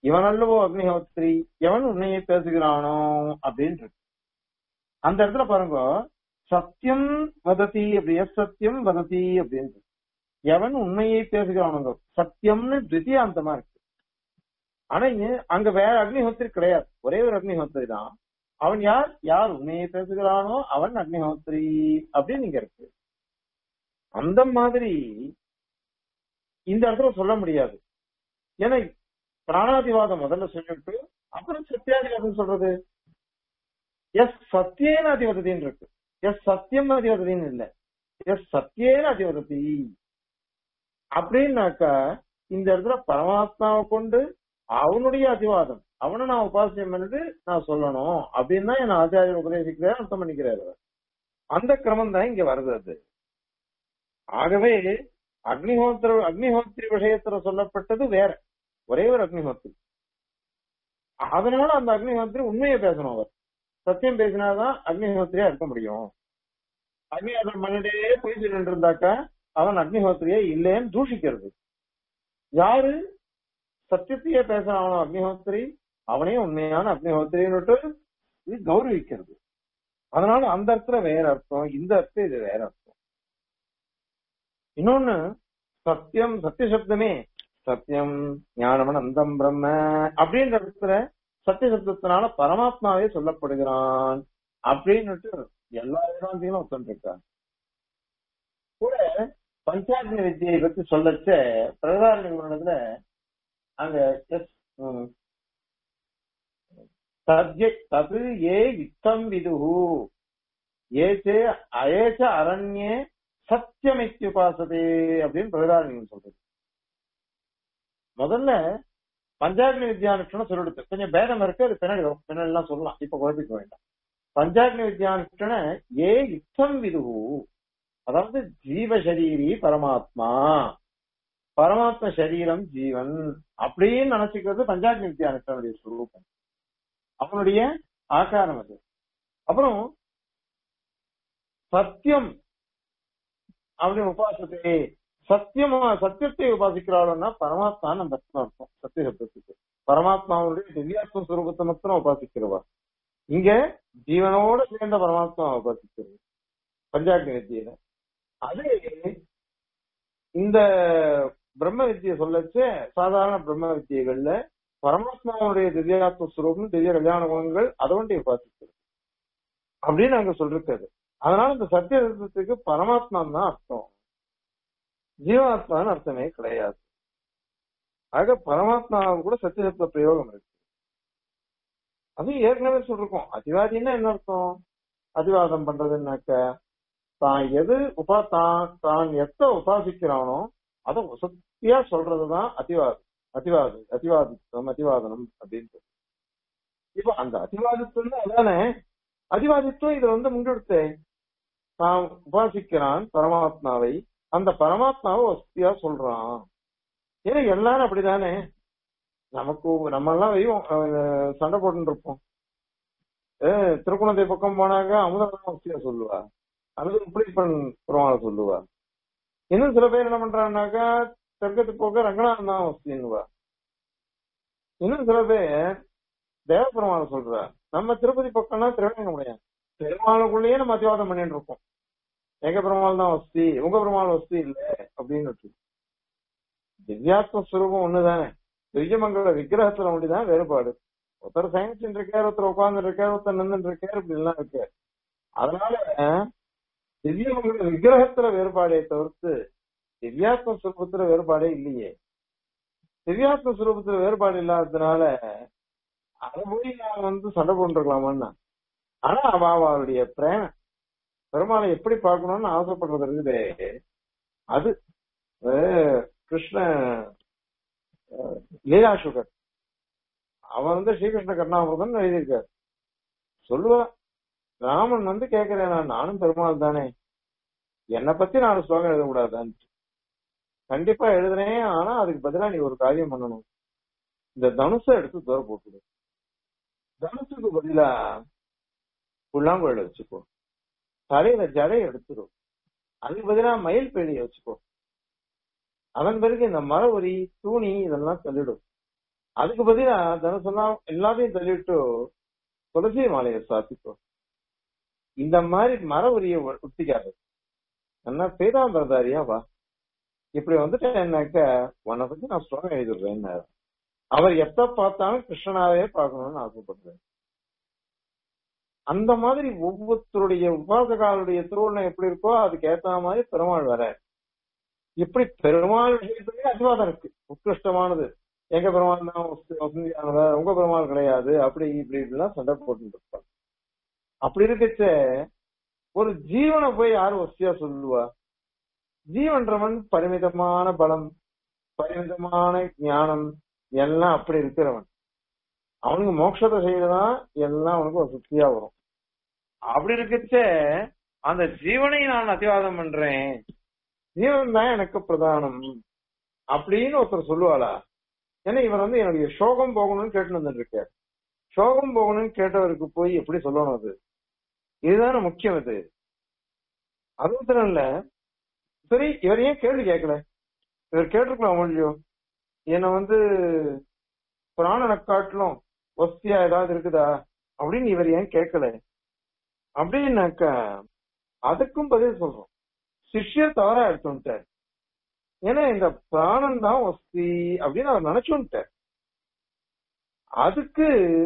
இவன் அல்லவோ அக்னிஹோத்ரி எவன் உன்னையே பேசுகிறானோ அப்படின்னு இருக்கு அந்த இடத்துல பாருங்க சத்தியம் வததி அப்படி எஸ் சத்தியம் வததி அப்படின்னு இருக்கு. எவன் உண்மையை பேசுகிறானுங்க சத்தியம்னு தித்தியாந்தமா இருக்கு ஆனா இங்க அங்க வேற அக்னிஹோத்திரி கிடையாது ஒரே ஒரு அக்னிஹோத்திரி தான் அவன் யார் யார் உண்மையை பேசுகிறானோ அவன் அக்னிஹோத்திரி அப்படின்னு இங்க இருக்கு அந்த மாதிரி இந்த இடத்துல சொல்ல முடியாது ஏன்னா பிராணாதிவாதம் முதல்ல சொல்லிட்டு அப்புறம் சத்தியாதிவாதம் சொல்றது எஸ் சத்தியேன அதிவதத்தின்னு இருக்கு எஸ் சத்தியம் அதிவதத்தின்னு இல்ல எஸ் சத்தியேன அதிவதத்தி அப்படின்னாக்கா இந்த இடத்துல பரமாத்மாவை கொண்டு அவனுடைய அதிவாதம் அவனை நான் உபாசியம் பண்ணிட்டு நான் சொல்லணும் அப்படின்னு தான் என்ன ஆச்சாரியர் உபதேசிக்கிறார் அர்த்தம் பண்ணிக்கிறார் அவர். அந்த கிரமம் தான் இங்க வருது அது ஆகவே அக்னிஹோத்திர அக்னிஹோத்திரி விஷயத்துல சொல்லப்பட்டது வேற ஒரே ஒரு அக்னிஹோத்திரி அதனால அந்த அக்னிஹோத்திரி உண்மையை பேசணும் அவர் சத்தியம் பேசினாதான் அக்னிஹோத்திரியா இருக்க முடியும் அக்னிஹோத்திரம் பண்ணிட்டே போய் சொல்லிட்டு இருந்தாக்கா அவன் அக்னிஹோத்திரியே இல்லைன்னு தூஷிக்கிறது யாரு சத்தியத்தையே பேசுறானோ அக்னிஹோத்திரி அவனே உண்மையான அக்னிஹோத்திரின்னுட்டு இது கௌரவிக்கிறது அதனால அந்த இடத்துல வேற அர்த்தம் இந்த அர்த்தம் இது வேற அர்த்தம் இன்னொன்னு சத்தியம் சத்திய சப்தமே சத்தியம் ஞானமன் அந்தம் பிரம்ம அப்படின்ற இடத்துல சத்திய சப்தத்தினால பரமாத்மாவே சொல்லப்படுகிறான் அப்படின்னுட்டு எல்லா வேதாந்திகளும் ஒத்துருக்காங்க கூட பஞ்சாக்னி வித்தியை பத்தி சொல்லச்ச பிரதாரணிகளோடதுல அங்க எஸ் ம், தத்ய- தது ஏ யுத்தம் விதுஹு ஏச்சே அயேச்ச அரண்யே சத்தியமித்யுபாசதே அப்படின்னு பிரதாரணிகள் சொல்றது முதல்ல பஞ்சாக்னி வித்யானுஷ்டனம் சொல்லிடுது கொஞ்சம் பேதம் இருக்கு அது பின்னாடி வரும். பின்னாடி எல்லாம் சொல்லலாம் இப்ப குழப்பிக்க வேண்டாம் பஞ்சாக்னி வித்யானுஷ்டன ஏ யுத்தம் விதுஹு அதாவது ஜீவசரீரி பரமாத்மா பரமாத்ம சரீரம் ஜீவன் அப்படின்னு நினைச்சுக்கிறது பஞ்சாக்னி வித்யானுஷ்டனுடைய ஸ்வரூபம் அவனுடைய ஆகாரம் அது அப்புறம் சத்தியம் அப்படின்னு உபாசத்தை சத்தியமா சத்தியத்தை உபாசிக்கிறாளோன்னா பரமாத்மான்னு அந்த அர்த்தம் அர்த்தம் சத்திய சப்தத்துக்கு பரமாத்மாவுடைய திவ்யாத்ம ஸ்வரூபத்தை மட்டும் உபாசிக்கிறவா இங்க ஜீவனோட சேர்ந்த பரமாத்மா உபாசிக்கிறது பஞ்சாக்னி வித்தியில அது இந்த பிரம்ம வித்தியை சொல்லச்சு சாதாரண பிரம்ம வித்தியைகள்ல பரமாத்மாவுடைய திவ்யாத்ம ஸ்வரூபம் திவ்ய கல்யாண குணங்கள் அதை ஒன்றி உபாசிக்கிறது அப்படின்னு அங்க சொல்லிருக்காரு அதனால இந்த சத்திய தத்துவத்துக்கு பரமாத்மா தான் அர்த்தம் ஜீவாத்மான்னு அர்த்தமே கிடையாது ஆக பரமாத்மாவுக்கு கூட சத்தியசப்த பிரயோகம் இருக்கு அதுவும் ஏற்கனவே சொல்லிருக்கோம் அதிவாதின்னா என்ன அர்த்தம் அதிவாதம் பண்றதுன்னாக்க தான் எது உபா தான் தான் எத்த உபாசிக்கிறானோ அதை வசத்தியா சொல்றதுதான் அதிவாதம் அதிவாது அதிவாதித்தம் அதிவாதனம் அப்படின்னு இப்ப அந்த அதிவாதித்தம் அதானே அதிவாதித்துவம் இதை வந்து முன்னெடுத்தே தான் உபாசிக்கிறான் பரமாத்மாவை அந்த பரமாத்மாவை வசதியா சொல்றான் ஏன்னா எல்லாரும் அப்படிதானே நமக்கு நம்ம எல்லாம் வைவோம் அஹ் சண்டை போட்டு இருப்போம் அஹ் திருக்குணத்தை பக்கம் போனாக்க அமுதம் வசதியா சொல்லுவா அல்லது இப்படிப்பன் பெருமாளை சொல்லுவா இன்னும் சில பேர் என்ன பண்றாங்கனாக்கா தெற்கத்துக்கு போக ரங்கநாதன் தான் வசதின்னுவா இன்னும் சில பேர் தேவபெருமாளை சொல்றா நம்ம திருப்பதி பக்கம்னா திருவேங்க முடியாது பெருமாளுக்குள்ளேயே நம்ம அதிவாதம் பண்ணிட்டு இருக்கோம் எங்க பெருமாள் தான் வசதி உங்க பெருமாள் வசதி இல்ல அப்படின்னு திவ்யாத்ம ஸ்வரூபம் ஒண்ணுதானே திவ்யமங்கல விக்கிரகத்துல ஒண்டிதான் வேறுபாடு ஒருத்தர் சயின்ஸ் இருக்காரு ஒருத்தர் உட்கார்ந்து இருக்காரு ஒருத்தர் நின்று இருக்காரு இப்படி எல்லாம் இருக்கு அதனால திவ்யமங்கல விக்கிரகத்துல வேறுபாடே தவிர்த்து திவ்யாத்ம ஸ்வரூபத்துல வேறுபாடே இல்லையே திவ்யாத்ம ஸ்வரூபத்துல வேறுபாடு இல்லாததுனால அதை போய் நான் வந்து சண்டை போட்டுருக்கலாமான்னா ஆனா அவ அவளுடைய பிரேம பெருமாளை எப்படி பார்க்கணும்னு ஆசைப்படுறது இருக்குது அது அஹ் கிருஷ்ண அஹ் லீலா சுகர் அவன் வந்து ஸ்ரீகிருஷ்ண கர்ணாமிரதம் எழுதியிருக்காரு சொல்லுவா ராமன் வந்து கேக்குறேன் நான் நானும் பெருமாள் தானே என்னை பத்தி நாலு ஸ்லோகம் எழுதக்கூடாதான்னு கண்டிப்பா எழுதுறேன் ஆனா அதுக்கு பதிலா நீ ஒரு காரியம் பண்ணணும் இந்த தனுஷை எடுத்து தூர போட்டுடு தனுஷுக்கு பதிலா புல்லாங்குழல வச்சுக்கோ தலையில ஜடையை எடுத்துடும் அதுக்கு பதிலா மயில் பேடியை வச்சுக்கோ அதன் பிறகு இந்த மரவரி தூணி இதெல்லாம் தள்ளிடும் அதுக்கு பதிலா தனுசனா எல்லாத்தையும் தள்ளிவிட்டு துளசி மாலையை சாத்திக்கோ இந்த மாதிரி மர உரிய உத்திக்காது என்ன பேதாம்பரதாரியா வா இப்படி வந்துட்டேன்னாக்க உன்னை பத்தி நான் ஸ்லோகம் எழுதிடுறேன் அவர் எப்ப பார்த்தாலும் கிருஷ்ணனாவே பார்க்கணும்னு ஆசைப்படுறேன் அந்த மாதிரி ஒவ்வொருத்தருடைய உபாசகாருடைய திருவுள்ளம் எப்படி இருக்கோ அதுக்கு ஏத்த மாதிரி பெருமாள் வர இப்படி பெருமாள் விஷயத்துலயே அதிவாதம் இருக்கு உத்கிருஷ்டமானது எங்க பெருமாள் தான் வசதி- வசதியானவர் உங்க பெருமாள் கிடையாது அப்படி இப்படி இப்படிலாம் சண்டை போட்டு இருப்பாங்க அப்படி இருக்கச்ச ஒரு ஜீவனை போய் யாரு வசதியா சொல்லுவா ஜீவன்றவன் பரிமிதமான பலம் பரிமிதமான ஞானம் எல்லாம் அப்படி இருக்கிறவன் அவனுக்கு மோட்சத்தை செய்யறதான் எல்லாம் அவனுக்கு வசதியா வரும் அப்படி இருக்கச்ச அந்த ஜீவனை நான் அத்திவாதம் பண்றேன் ஜீவன் தான் எனக்கு பிரதானம் அப்படின்னு ஒருத்தர் சொல்லுவாளா ஏன்னா இவர் வந்து என்னுடைய சோகம் போகணும்னு கேட்டு வந்துட்டு இருக்கார் சோகம் போகணும்னு கேட்டவருக்கு போய் எப்படி சொல்லணும் அது இதுதானே முக்கியம் இது அது மாத்திரம் இல்ல சரி இவர் ஏன் கேள்வி கேட்கல இவர் கேட்டிருக்கலாம் இல்லையோ என்ன வந்து பிராணனை காட்டிலும் வசதியா ஏதாவது இருக்குதா அப்படின்னு இவர் ஏன் கேட்கல அப்படின்னாக்க அதுக்கும் பதில் சொல்றோம் சிஷ்யர் தவறா எடுத்துட்டார் ஏன்னா இந்த பிராணன் தான் வசதி அப்படின்னு அவர் நினைச்சுட்டார் அதுக்கு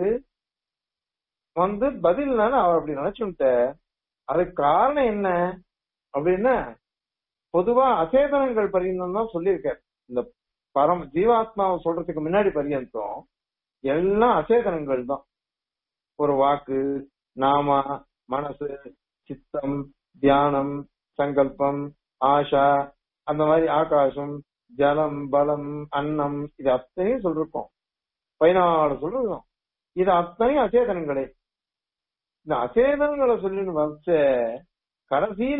வந்து பதில் என்னன்னு அவர் அப்படி நினைச்சுட்டார் அதுக்கு காரணம் என்ன அப்படின்னா பொதுவா அசேதனங்கள் பரியந்தம் தான் சொல்லியிருக்கார் இந்த பரம் ஜீவாத்மாவை சொல்றதுக்கு முன்னாடி பரியந்தம் எல்லாம் அசேதனங்கள் தான் ஒரு வாக்கு நாம மனசு சித்தம் தியானம் சங்கல்பம் ஆஷா அந்த மாதிரி ஆகாசம் ஜலம் பலம் அன்னம் இது அத்தனையும் சொல்லிருக்கோம் பதினாலு சொல்லிருக்கோம் இது அத்தனையும் அசேதனங்களே இந்த அசேதனங்களை சொல்லின்னு வச்ச கடைசியில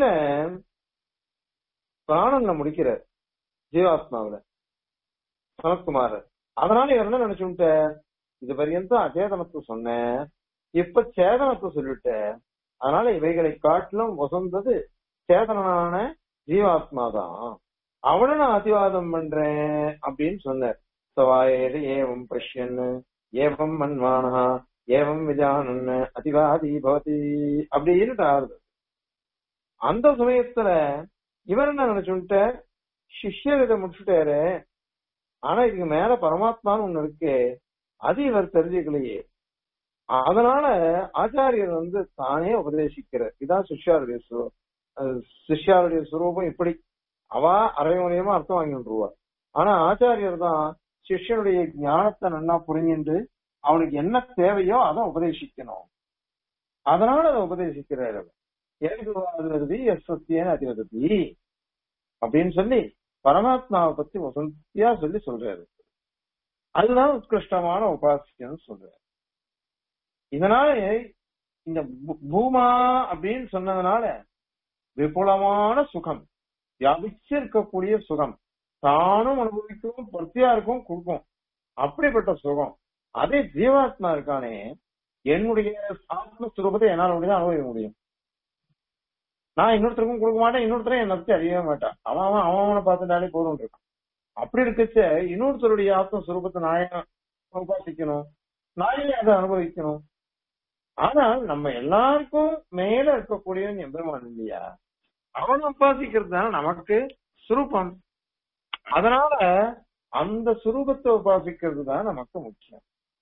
பிராணன்ல முடிக்கிறார் ஜீவாத்மாவில சனத்குமார் அதனால இவர் என்ன நினைச்சுட்ட இது பரியந்தம் அச்சேதனத்தை சொன்னேன் இப்ப சேதனத்தை சொல்லிட்டேன் அதனால இவைகளை காட்டிலும் வசந்தது சேதனனான ஜீவாத்மா தான் அவனை நான் அதிவாதம் பண்றேன் அப்படின்னு சொன்னார் சவாயேது ஏவம் பஷ்யன் ஏவம் மன்வானா ஏவம் விஜானன் அதிவாதி பவதி அப்படின்னு ஆறுது அந்த சமயத்துல இவர் என்ன நினைச்சுட்ட சிஷ்யர் இதை முடிச்சுட்டாரு ஆனா இதுக்கு மேல பரமாத்மான்னு ஒண்ணு இருக்கு அது இவர் தெரிஞ்சுக்கலையே அதனால ஆச்சாரியர் வந்து தானே உபதேசிக்கிறார் இதான் சிஷ்யாருடைய சுரூ- அஹ் சிஷ்யாருடைய சுரூபம் இப்படி அவ அரைமணியமா அர்த்தம் வாங்கிட்டுருவா ஆனா ஆச்சாரியர் தான் சிஷ்யனுடைய ஞானத்தை நன்னா புரிஞ்சுட்டு அவனுக்கு என்ன தேவையோ அதை உபதேசிக்கணும் அதனால அதை உபதேசிக்கிறார் அவர். ஏதுவாதி எஸ் சத்தியன அதிவததி அப்படின்னு சொல்லி பரமாத்மாவை பத்தி வசந்தியா சொல்லி சொல்றாரு அதுதான் உத்கிருஷ்டமான உபாசியன்னு சொல்றாரு இதனால இந்த பூ- பூமா அப்படின்னு சொன்னதுனால விபுலமான சுகம் வியாபிச்சு இருக்கக்கூடிய சுகம் தானும் அனுபவிக்கவும் பொருத்தியாருக்கும் கொடுக்கும் அப்படிப்பட்ட சுகம் அதே ஜீவாத்மா இருக்கானே என்னுடைய ஆத்மஸ்வரூபத்தை என்னால முடியும் அனுபவிக்க முடியும் நான் இன்னொருத்தருக்கும் கொடுக்க மாட்டேன் இன்னொருத்தரும் என்னை பத்தி அறியவே மாட்டான் அவன் அவன் அவன் அவனை பார்த்துட்டாலே போதும் இருக்கான் அப்படி இருக்கச்ச இன்னொருத்தருடைய ஆத்மஸ்வரூபத்தை நான் ஏன் உபாசிக்கணும் நான் ஏன் அதை அனுபவிக்கணும் ஆனால் நம்ம எல்லாருக்கும் மேல இருக்கக்கூடியவன் எம்பெருமான் இல்லையா அவன் உபாசிக்கிறது தானே நமக்கு சுரூபம் அதனால அந்த சுரூபத்தை உபாசிக்கிறது தான் நமக்கு முக்கியம்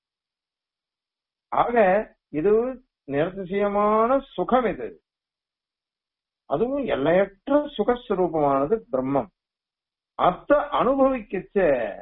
ஆக இது நிரதிசயமான சுகம் இது அதுவும் எல்லையற்ற சுகஸ்வரூபமானது பிரம்மம் அத்த அனுபவிக்கச்ச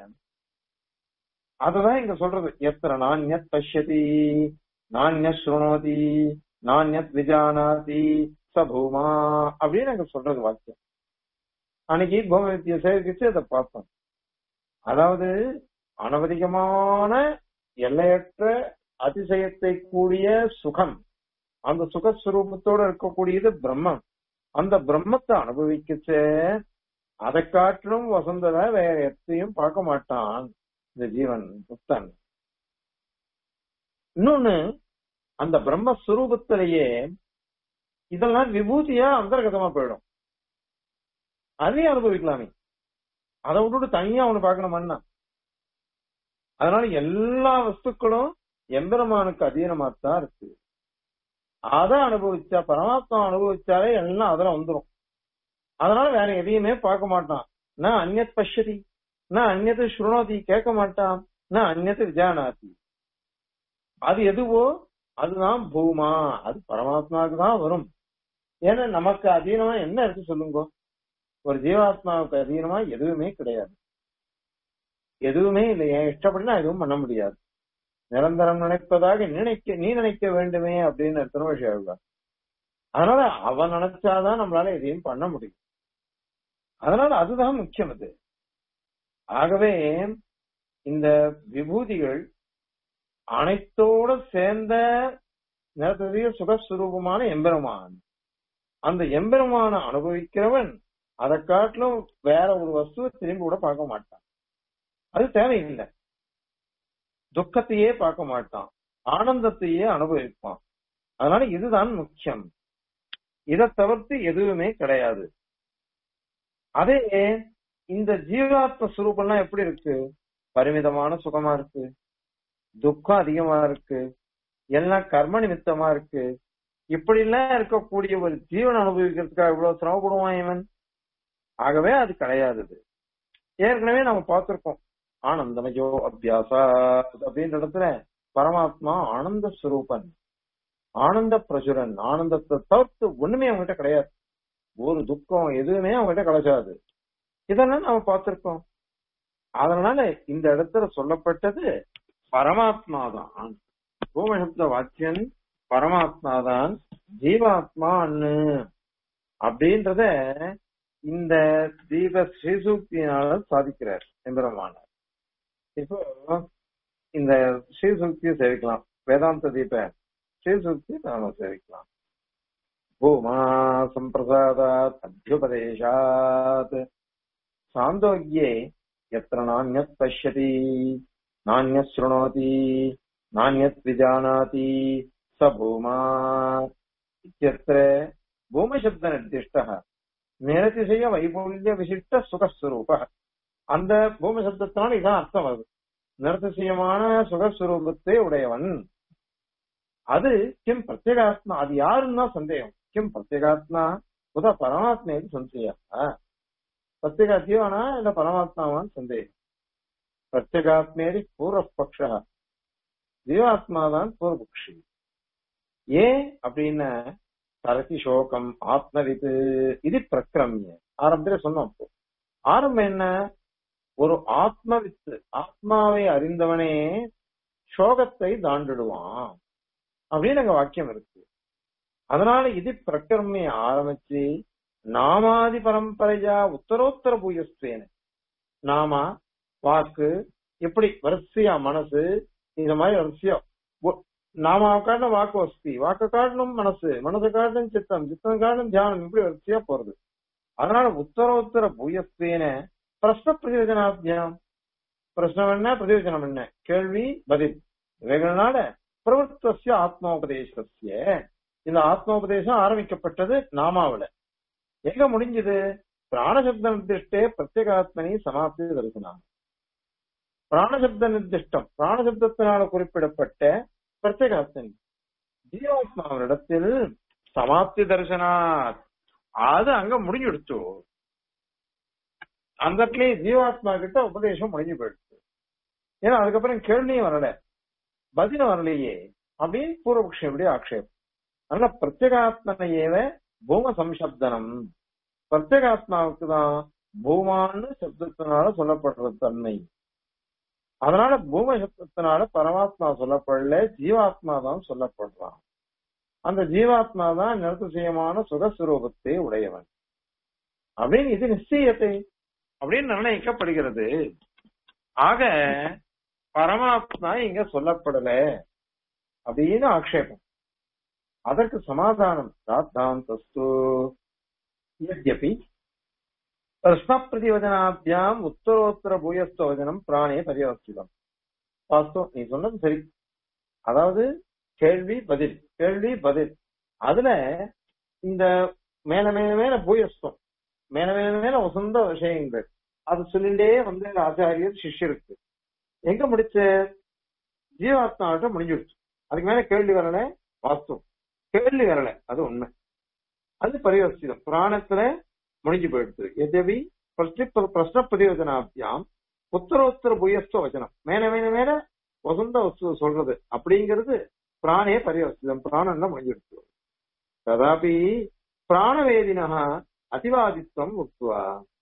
அதுதான் இங்க சொல்றது எத்திர நானியத் பஷ்யதி நானியத் சுணோதி நானியத் விஜானாதி சபூமா அப்படின்னு அங்க சொல்றது வாக்கியம் அன்னைக்கு பூமி வித்தியை சேகரிச்சு அதை பார்த்தோம் அதாவது அனவதிகமான எல்லையற்ற அதிசயத்தை கூடிய சுகம் அந்த சுகஸ்வரூபத்தோட இருக்கக்கூடியது பிரம்மம் அந்த பிரம்மத்தை அனுபவிக்கச்சே அதை காட்டிலும் வசந்தத வேற எத்தையும் பார்க்க மாட்டான் இந்த ஜீவன் புத்தன் இன்னொன்னு அந்த பிரம்மஸ்வரூபத்திலேயே இதெல்லாம் விபூதியா அந்தர்கதமா போயிடும் அதையும் அனுபவிக்கலாமே அதை விட்டுட்டு தனியா அவனு பார்க்கணுமான்னா அதனால எல்லா வஸ்துக்களும் எம்பெருமானுக்கு அதீனமாத்தான் இருக்கு அதை அனுபவிச்சா பரமாத்மா அனுபவிச்சாலே எல்லாம் அதுல வந்துரும் அதனால வேற எதையுமே பார்க்க மாட்டான் நான் அந்நத் பஷ்யதி நான் அந்நத்து ஸ்ருணோதி கேட்க மாட்டான் நான் அந்நத்து விஜானாதி அது எதுவோ அதுதான் பூமா அது பரமாத்மாவுக்கு தான் வரும் ஏன்னா நமக்கு அதீனமா என்ன இருக்கு சொல்லுங்க ஒரு ஜீவாத்மாவுக்கு அதீனமா எதுவுமே கிடையாது எதுவுமே இல்லை என் இஷ்டப்படினா எதுவும் பண்ண முடியாது நிரந்தரம் நினைப்பதாக நினைக்க நீ நினைக்க வேண்டுமே அப்படின்னு திருவள்ளுவர் அதனால அவன் நினைச்சாதான் நம்மளால எதையும் பண்ண முடியும் அதனால அதுதான் முக்கியம் அது ஆகவே இந்த விபூதிகள் அனைத்தோட சேர்ந்த நிலத்ததிக சுகஸ்வரூபமான எம்பெருமான் அந்த எம்பெருமான அனுபவிக்கிறவன் அதை காட்டிலும் வேற ஒரு வஸ்துவை திரும்பி கூட பார்க்க மாட்டான் அது தேவையில்லை துக்கத்தையே பார்க்க மாட்டான் ஆனந்தத்தையே அனுபவிப்பான் அதனால இதுதான் முக்கியம் இதை தவிர்த்து எதுவுமே கிடையாது அதே இந்த ஜீவாத்ம சுரூபம்லாம் எப்படி இருக்கு பரிமிதமான சுகமா இருக்கு துக்கம் அதிகமா இருக்கு எல்லாம் கர்ம நிமித்தமா இருக்கு இப்படி எல்லாம் இருக்கக்கூடிய ஒரு ஜீவன் அனுபவிக்கிறதுக்காக இவ்வளவு சிரமப்படுவான் இவன் ஆகவே அது கிடையாது இது. ஏற்கனவே நம்ம பார்த்திருக்கோம் ஆனந்தமயோ அபியாசா அப்படின்ற இடத்துல பரமாத்மா ஆனந்த ஸ்வரூபன் ஆனந்த பிரசுரன் ஆனந்தத்தை தவிர்த்து ஒண்ணுமே அவங்ககிட்ட கிடையாது ஒரு துக்கம் எதுவுமே அவங்ககிட்ட கிடைச்சாது இதெல்லாம் நாம பார்த்திருக்கோம் அதனால இந்த இடத்துல சொல்லப்பட்டது பரமாத்மா தான் பூமசப்த வாக்கியன் பரமாத்மா தான் ஜீவாத்மா அண்ணு அப்படின்றத இந்த தீப ஸ்ரீசூக்தியினால சாதிக்கிறார் எம்பெருமானார் இப்போ இந்த ஸ்ரீசூக்தியை சேவிக்கலாம் வேதாந்த தீப ஸ்ரீசூக்தி நாம சேவிக்கலாம் பூமா சம்பிரசாதாத் அத்தியுபதேசாத் சாந்தோக்கியே எத்திர நானியத் பஷ்யதி நானியத் ஸ்ருணோதி நானியத் விஜானாதி ச பூமா இत्यत्र பூமசப்த நிர்திஷ்டः நிரதிசய வைபூல்ய விசிஷ்ட சுகஸ்வரூப அந்த பூம சப்தத்தினால இதான் அர்த்தம் வருது நிரதிசயமான சுகஸ்வரூபத்தை உடையவன் அது கிம் பிரத்யேகாத்மா அது யாருன்னு தான் சந்தேகம் கிம் பிரத்யேகாத்மா உத பரமாத்மே சந்தேக பிரத்யேக ஜீவனா இல்ல பரமாத்மாவான்னு சந்தேகம் பிரத்யேகாத்மேரி பூர்வபக்ஷ ஜீவாத்மாதான் பூர்வபக்ஷி ஏன் அப்படின்னா தரதி சோகம் ஆத்மவித்து இது பிரக்கிரமிய ஆரம்பத்துல சொன்னோம் அப்போ ஆரம்பம் என்ன ஒரு ஆத்மவித்து ஆத்மாவை அறிந்தவனே சோகத்தை தாண்டிடுவான் அப்படின்னு அங்க வாக்கியம் இருக்கு அதனால இது பிரக்கிரமிய ஆரம்பிச்சு நாமாதி பரம்பரையா உத்தரோத்தர பூயஸ்தேன நாமா வாக்கு எப்படி வரிசையா மனசு இந்த மாதிரி வரிசையா ஒ- நாமாவை காட்டிலும் வாக்கு வசதி வாக்கு காட்டிலும் மனசு மனசை காட்டிலும் சித்தம் சித்தம் காட்டிலும் தியானம் இப்படி வரிசையா போறது அதனால உத்தரோத்தர பூயஸ்தேன பிரஷ்ன பிரயோஜனாபியாம் பிரஷ்னம் என்ன பிரயோஜனம் என்ன கேள்வி பதில் இவைகளால பிரவர்த்தசிய ஆத்மோபதேசஸ்ய இந்த ஆத்மோபதேசம் ஆரம்பிக்கப்பட்டது நாமாவில எங்க முடிஞ்சது பிராணசப்த நிர்திஷ்டே பிரத்யேகாத்மனி சமாப்தி தரிசனம் பிராணசப்த நிர்திஷ்டம் பிராணசப்தத்தினால குறிப்பிடப்பட்ட பிரத்யேகாத்மனி ஜீவாத்மாவினிடத்தில் சமாப்தி தரிசனாத் அது அங்க முடிஞ்சுடுச்சு அந்த இடத்துலயே ஜீவாத்மா கிட்ட உபதேசம் முடிஞ்சு போயிடுச்சு ஏன்னா அதுக்கப்புறம் கேள்வியும் வரல பதிலும் வரலையே அப்படின்னு பூர்வபக்ஷம் எப்படி ஆக்ஷேபம் அதனால பிரத்யேகாத்மனையேவ பூம சம்சப்தனம் பிரத்யேகாத்மாவுக்கு தான் பூமான்னு சப்தத்தினால சொல்லப்படுற தன்மை அதனால பூம சப்தத்தினால பரமாத்மா சொல்லப்படல ஜீவாத்மா தான் சொல்லப்படுறான் அந்த ஜீவாத்மா தான் நிறுத்தசியமான சுகஸ்வரூபத்தை உடையவன் அப்படின்னு இது நிச்சயத்தை அப்படின்னு நிர்ணயிக்கப்படுகிறது ஆக பரமாத்மா இங்க சொல்லப்படல அப்படின்னு ஆக்ஷேபம் அதற்கு சமாதானம் ராத்தாந்தஸ்து यद्यपि பிரதிவதனாபியாம் உத்தரோத்தர பூயஸ்த வதனம் பிராணே பரியவஸ்திதம் வாஸ்தவம் நீ சொன்னது சரி அதாவது கேள்வி பதில் கேள்வி பதில் அதுல இந்த மேல மேல மேல பூயஸ்தம் மேல மேல மேல உசந்த விஷயங்கள் அது சொல்லிண்டே வந்து ஆச்சாரியர் சிஷ்யருக்கு எங்க முடிச்ச ஜீவாத்மாவிட்ட முடிஞ்சிடுச்சு அதுக்கு மேல கேள்வி வரல வாஸ்தவம் கேள்வி வரல அது உண்மை அது பரிவர்த்திதம் புராணத்துல முடிஞ்சு போயிடுது எதவி பிரஷ்ன பிரதிவச்சனாபியாம் உத்தரோத்தர புயஸ்த வச்சனம் மேல மேல மேல வசந்த வஸ்து சொல்றது அப்படிங்கிறது பிராணே பரிவர்த்திதம் பிராணம் முடிஞ்சிடுச்சு கதாபி பிராணவேதினா அதிவாதித்வம் உத்துவா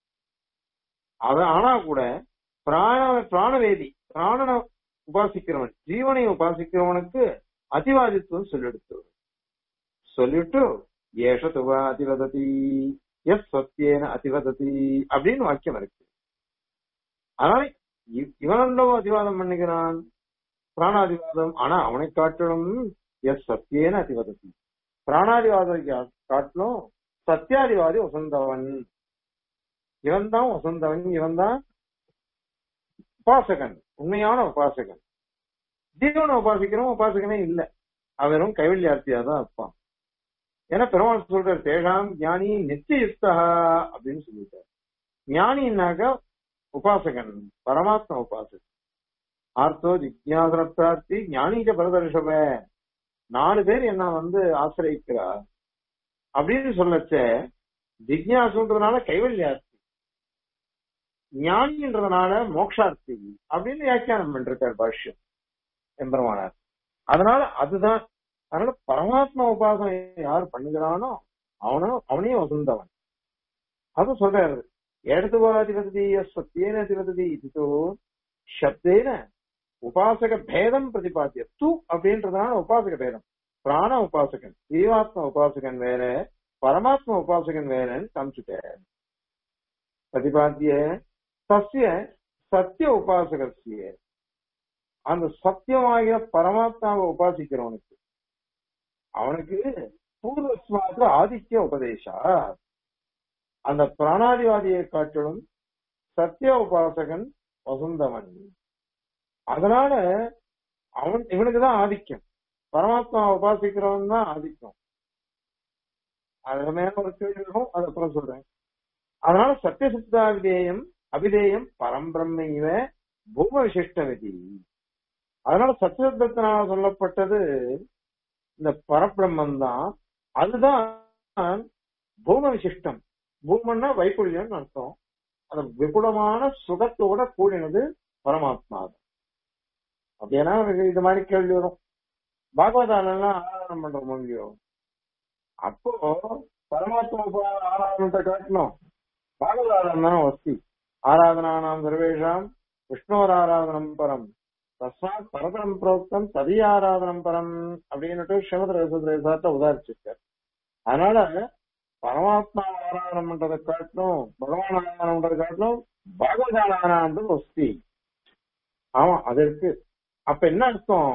அத ஆனா கூட பிராண பிராணவேதி பிராணனை உபாசிக்கிறவன் ஜீவனை உபாசிக்கிறவனுக்கு அதிவாதித்துவம் சொல்லிடுத்து சொல்லிட்டு ஏஷத்துவா அதிவததி எஸ் சத்தியேன அதிவததி அப்படின்னு வாக்கியம் இருக்கு அதனால இவனல்லவோ அதிவாதம் பண்ணுகிறான் பிராணாதிவாதம் ஆனா அவனை காட்டிலும் எஸ் சத்தியேன அதிவததி பிராணாதிவாதி காட்டிலும் சத்தியாதிவாதி வசந்தவன் இவன் தான் வசந்தவன் இவன் தான் உபாசகன் உண்மையான உபாசகன் ஜீவனை உபாசிக்கிறோம் உபாசகனே இல்ல அவரும் கைவல்யார்த்தியா தான் இருப்பான் ஏன்னா பெருமாள் சொல்ற தேகாம் ஞானி நிச்சயுக்தா அப்படின்னு சொல்லிட்டார் ஞானின்னாக்க உபாசகன் பரமாத்மா உபாசகன் ஆர்த்தோ ஜிக்யாசனத்தார்த்தி ஞானிக்க பரதர்ஷப நாலு பேர் என்ன வந்து ஆசிரியிக்கிறா அப்படின்னு சொல்லச்ச ஜிக்யாசுன்றதுனால கைவல்யார்த்தி ஞானின்றதுனால மோக்ஷார்த்தி அப்படின்னு வியாக்கியானம் பண்ணிருக்கார் பாஷ்யம் எம்பெருமானார் அதனால அதுதான் அதனால பரமாத்மா உபாசனை யார் பண்ணுகிறானோ அவனும் அவனே வசந்தவன் அது சொல்றாரு எடுத்துவாதிபதி சத்தியேன அதிபதி இது சப்தேன உபாசக பேதம் பிரதிபாத்திய து அப்படின்றதுனால உபாசக பேதம் பிராண உபாசகன் ஜீவாத்ம உபாசகன் வேற பரமாத்ம உபாசகன் வேறன்னு காமிச்சுட்டார் பிரதிபாத்திய சத்திய சத்திய உபாசகசிய அந்த சத்தியமாகிய பரமாத்மாவை உபாசிக்கிறவனுக்கு அவனுக்கு பூர்வஸ்வாத ஆதித்ய உபதேசா அந்த பிராணாதிவாதியை காட்டிலும் சத்திய உபாசகன் வசந்தவன் அதனால அவன் இவனுக்கு தான் ஆதிக்கம் பரமாத்மா உபாசிக்கிறவன் தான் ஆதிக்கம் அது மேல ஒரு கேள்வி இருக்கும் அது அப்புறம் சொல்றேன் அதனால சத்தியசித்தா விதேயம் அபிதேயம் பரம்பிரம்ம பூம விசிஷ்ட விதி அதனால சத்தியத்தினால சொல்லப்பட்டது இந்த பரபிரம்மம் தான் அதுதான் பூம விசிஷ்டம் பூமன்னா வைகுல்யம் அர்த்தம் அந்த விபுலமான சுகத்தோட கூடினது பரமாத்மா தான் அப்படின்னா இது மாதிரி கேள்வி வரும் பாகவதாலெல்லாம் ஆராதனம் பண்ற முடியும் அப்போ பரமாத்மா ஆராதனத்தை காட்டணும் பாகவதாலம் தானே வஸ்தி ஆராதனானாம் சர்வேஷாம் விஷ்ணோர் ஆராதனம் பரம் தஸ்மாத் பரபரம் புரோக்தம் ததி ஆராதனம் பரம் அப்படின்னுட்டு ஸ்ரீமத் ரசத்ரேசாத்த உதாரிச்சிருக்கார் அதனால பரமாத்மா ஆராதனம் பண்றதை காட்டிலும் பகவான் ஆராதனம் பண்றதை காட்டிலும் பகவத் ஆராதனம் வஸ்தி ஆமா அது இருக்கு அப்ப என்ன அர்த்தம்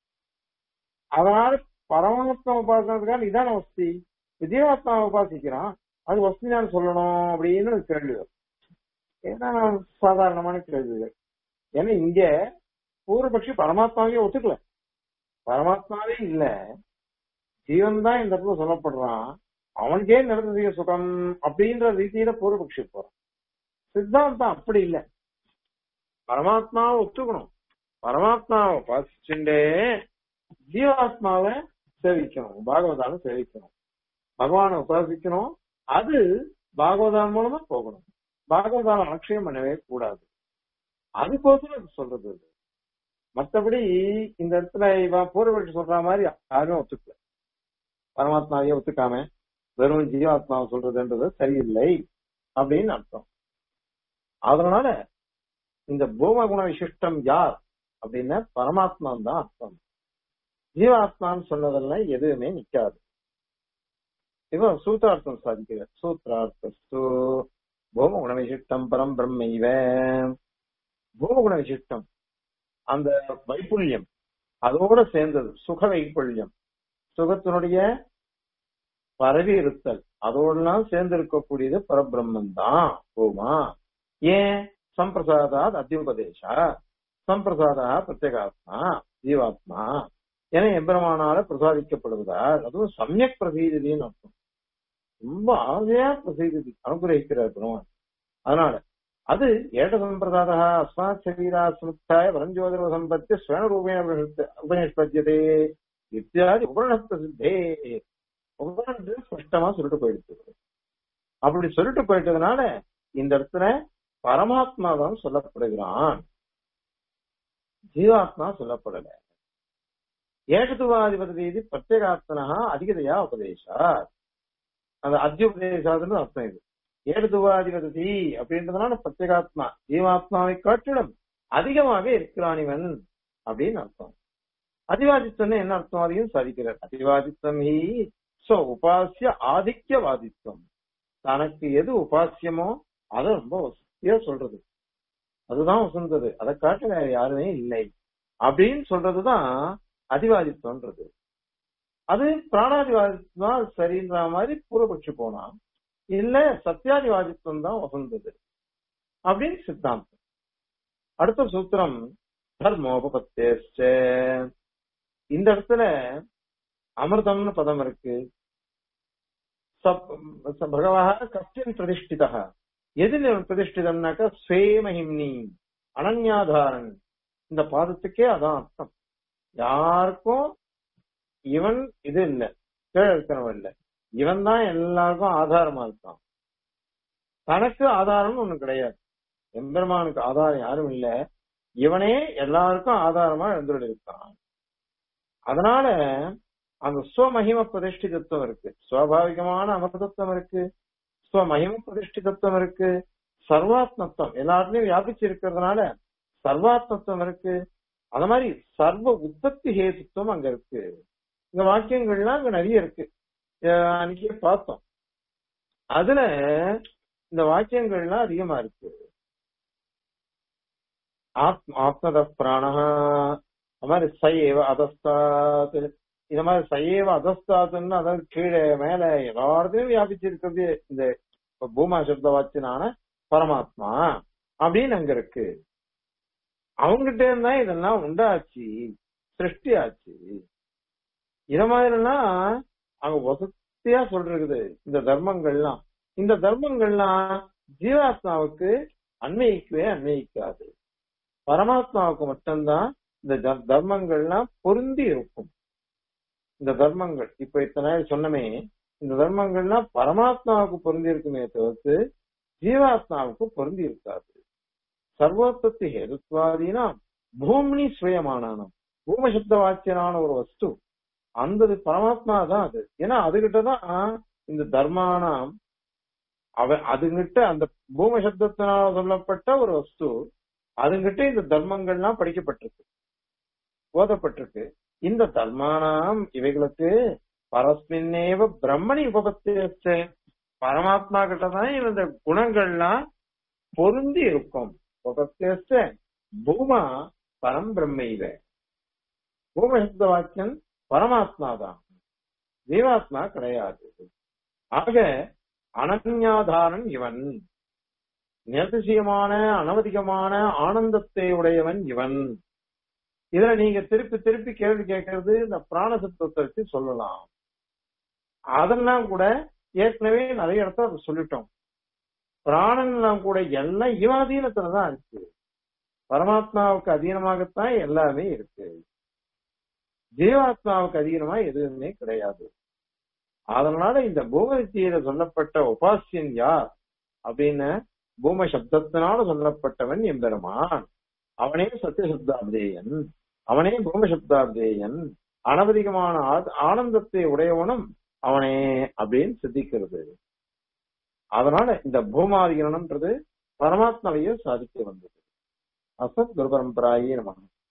அதனால பரமாத்மா உபாசனத்துக்காக இதான வஸ்தி விஜயவாத்மா உபாசிக்கிறான் அது வஸ்தினான்னு சொல்லணும் அப்படின்னு கேள்வி வரும் ஏன்னா சாதாரணமான கேள்விகள் ஏன்னா இங்க பூர்வபக்ஷி பரமாத்மாவே ஒத்துக்கல பரமாத்மாவே இல்ல ஜீவன் தான் இந்த இடத்துல சொல்லப்படுறான் அவனுக்கே நடந்தது சுகம் அப்படின்ற ரீதியில பூர்வபக்ஷி போறான் சித்தாந்தம் அப்படி இல்ல பரமாத்மாவை ஒத்துக்கணும் பரமாத்மாவை உபாசிச்சுட்டே ஜீவாத்மாவை சேவிக்கணும் பாகவதான சேவிக்கணும் பகவானை உபாசிக்கணும் அது பாகவதான் மூலமா போகணும் பாகவதான அலட்சியம் பண்ணவே கூடாது அதுக்கோசரம் இது சொல்றது இது. மத்தபடி இந்த இடத்துல இவன் பூர்வபட்சி சொல்ற மாதிரி யாருமே ஒத்துக்கல பரமாத்மாவையே ஒத்துக்காம வெறும் ஜீவாத்மாவை சொல்றதுன்றது சரியில்லை அப்படின்னு அர்த்தம் அதனால இந்த பூம குண விசிஷ்டம் யார் அப்படின்னா பரமாத்மா தான் அர்த்தம் ஜீவாத்மான்னு சொன்னதெல்லாம் எதுவுமே நிக்காது இவன் சூத்திரார்த்தம் சாதிக்கிறார் சூத்திரார்த்தஸ்து பூம குண விசிஷ்டம் பரம் பிரம்மைவ பூம குண விசிஷ்டம் அந்த வைப்புல்யம் அதோட சேர்ந்தது சுக வைப்புல்யம் சுகத்தினுடைய பரவி இருத்தல் அதோடலாம் சேர்ந்து இருக்கக்கூடியது பரபிரம்மன் தான் பூமா ஏன் சம்பிரசாதாத் அத்தியுபதேசா சம்பிரசாதா பிரத்யேகாத்மா ஜீவாத்மா என எம்பெருமானால பிரசாதிக்கப்படுவதால் அதுவும் சமயக் பிரசீததின்னு அர்த்தம் ரொம்ப ஆசையா பிரசீததி அனுகிரகிக்கிறார் பெருமான் அதனால அது ஏட சம்பிரதாத அஸ்மாத் சரீரா சமுத்தாய பரஞ்சோதிர சம்பத்தி ஸ்வயரூபேண உபநிஷ்பத்தியதே இத்தியாதி உபரணத்த சித்தே உபரணத்து ஸ்பஷ்டமா சொல்லிட்டு போயிடுச்சு அப்படி சொல்லிட்டு போயிட்டதுனால இந்த இடத்துல பரமாத்மா தான் சொல்லப்படுகிறான் ஜீவாத்மா சொல்லப்படல ஏகத்துவாதிபதி இது பிரத்யேகாத்மனா அதிகதையா உபதேசா அந்த அத்தியுபதேசாதுன்னு அர்த்தம் இது ஏகத்துவாதிபதி அப்படின்றதுனால பிரத்யேகாத்மா ஜீவாத்மாவை காட்டிலும் அதிகமாக இருக்கிறான் இவன் அப்படின்னு அர்த்தம் அதிவாதித்தம் என்ன அர்த்தம் அதையும் சாதிக்கிறார் அதிவாதித்தம் ஹி சோ உபாசிய ஆதித்யவாதித்வம் தனக்கு எது உபாசியமோ அதை ரொம்ப வசதியா சொல்றது அதுதான் வசந்தது அதை காட்ட வேற யாருமே இல்லை அப்படின்னு சொல்றதுதான் அதிவாதித்வன்றது அது பிராணாதிவாதித்வம் தான் சரின்ற மாதிரி பூர்வபட்சி போனா இல்ல சத்தியாதிவாதித்வம் தான் வசந்தது அப்படின்னு சித்தாந்தம் அடுத்த சூத்திரம் தர்மோபத்தேச்ச இந்த இடத்துல அமிர்தம்னு பதம் இருக்கு பகவா கஷ்டின் பிரதிஷ்டிதா எது பிரதிஷ்டிதம்னாக்க ஸ்வேமஹிம்னி அனன்யாதாரன் இந்த பாதத்துக்கே அதான் அர்த்தம் யாருக்கும் இவன் இது இல்ல கீழே இருக்கிறவன் இல்ல இவன் தான் எல்லாருக்கும் ஆதாரமா இருக்கான் தனக்கு ஆதாரம்னு ஒண்ணு கிடையாது எம்பெருமானுக்கு ஆதாரம் யாரும் இல்ல இவனே எல்லாருக்கும் ஆதாரமா எழுந்துள்ள இருக்கான் அதனால அந்த ஸ்வமகிம பிரதிஷ்டிதத்துவம் இருக்கு சுவாபாவிகமான அமிர்தத்துவம் இருக்கு ஸ்வமகிம பிரதிஷ்டிதத்துவம் இருக்கு சர்வாத்மத்துவம் எல்லாருலயும் வியாபிச்சு இருக்கிறதுனால சர்வாத்மத்துவம் இருக்கு அது மாதிரி சர்வ உற்பத்தி ஹேதுத்துவம் அங்க இருக்கு இந்த வாக்கியங்கள்லாம் அங்க நிறைய இருக்கு அன்னைக்கே பார்த்தோம் அதுல இந்த வாக்கியங்கள்லாம் அதிகமா இருக்கு ஆத்ம ஆத்மத பிராணஹா அது மாதிரி சைவ அதஸ்தாத் இந்த மாதிரி சைவ அதஸ்தாத்துன்னு அதாவது கீழே மேல எல்லாத்தையும் வியாபிச்சிருக்கிறது இந்த பூமா சப்த வாச்சினான பரமாத்மா அப்படின்னு அங்க இருக்கு அவங்ககிட்ட இருந்தா இதெல்லாம் உண்டாச்சு சிருஷ்டி ஆச்சு இத மாதிரிலாம் அங்க வசதியா சொல்றது இந்த தர்மங்கள்லாம் இந்த தர்மங்கள்லாம் ஜீவாத்மாவுக்கு அன்வயிக்கவே அன்வயிக்காது பரமாத்மாவுக்கு மட்டும்தான் இந்த தர்மங்கள்லாம் பொருந்தி இருக்கும் இந்த தர்மங்கள் இப்ப இத்தனை சொன்னமே இந்த தர்மங்கள்லாம் பரமாத்மாவுக்கு பொருந்தி இருக்குமே தவிர்த்து ஜீவாத்மாவுக்கு பொருந்தி இருக்காது சர்வோத்பத்தி ஹேதுத்வாதீனா பூமினி சுயமானானம் பூமசப்த வாக்கியனான ஒரு வஸ்து அந்த பரமாத்மா தான் அது ஏன்னா அதுகிட்டதான் இந்த தர்மானாம் அவ அதுங்கிட்ட அந்த பூம சப்தத்தினால சொல்லப்பட்ட ஒரு வஸ்து அதுங்கிட்ட இந்த தர்மங்கள்லாம் படிக்கப்பட்டிருக்கு போதப்பட்டிருக்கு இந்த தர்மானாம் இவைகளுக்கு பரஸ்மின்னேவ பிரம்மணி உபபத்தி பரமாத்மா கிட்ட தான் இந்த குணங்கள்லாம் பொருந்தி இருக்கும் உபபத்தியஸ்ட பூமா பரம் பிரம்மைவ பூம சப்த வாக்கியம் பரமாத்மா தான் ஜீவாத்மா கிடையாது ஆக அனன்யாதாரன் இவன் நிரதிசயமான அனவதிகமான ஆனந்தத்தை உடையவன் இவன் இதுல நீங்க திருப்பி திருப்பி கேள்வி கேட்கறது இந்த பிராணசத்துவத்தை வச்சு சொல்லலாம் அதெல்லாம் கூட ஏற்கனவே நிறைய இடத்த சொல்லிட்டோம் பிராணன்லாம் கூட எல்லாம் இவன் அதீனத்துலதான் இருக்கு பரமாத்மாவுக்கு அதீனமாகத்தான் எல்லாமே இருக்கு ஜீவாத்மாவுக்கு அதீனமா எதுவுமே கிடையாது அதனால இந்த பூமவித்தியில சொல்லப்பட்ட உபாசியன் யார் அப்படின்னு பூம சப்தத்தினால சொல்லப்பட்டவன் எம்பெருமான் அவனே சத்தியசப்தாப்தேயன் அவனே பூம சப்தாப்தேயன் அனவதிகமான ஆனந்தத்தை உடையவனும் அவனே அப்படின்னு சித்திக்கிறது அதனால இந்த பூமாதிகரணம்ன்றது பரமாத்மாவையே சாதிக்க வந்தது அசத் குரு பரம்பராயே நமக்கு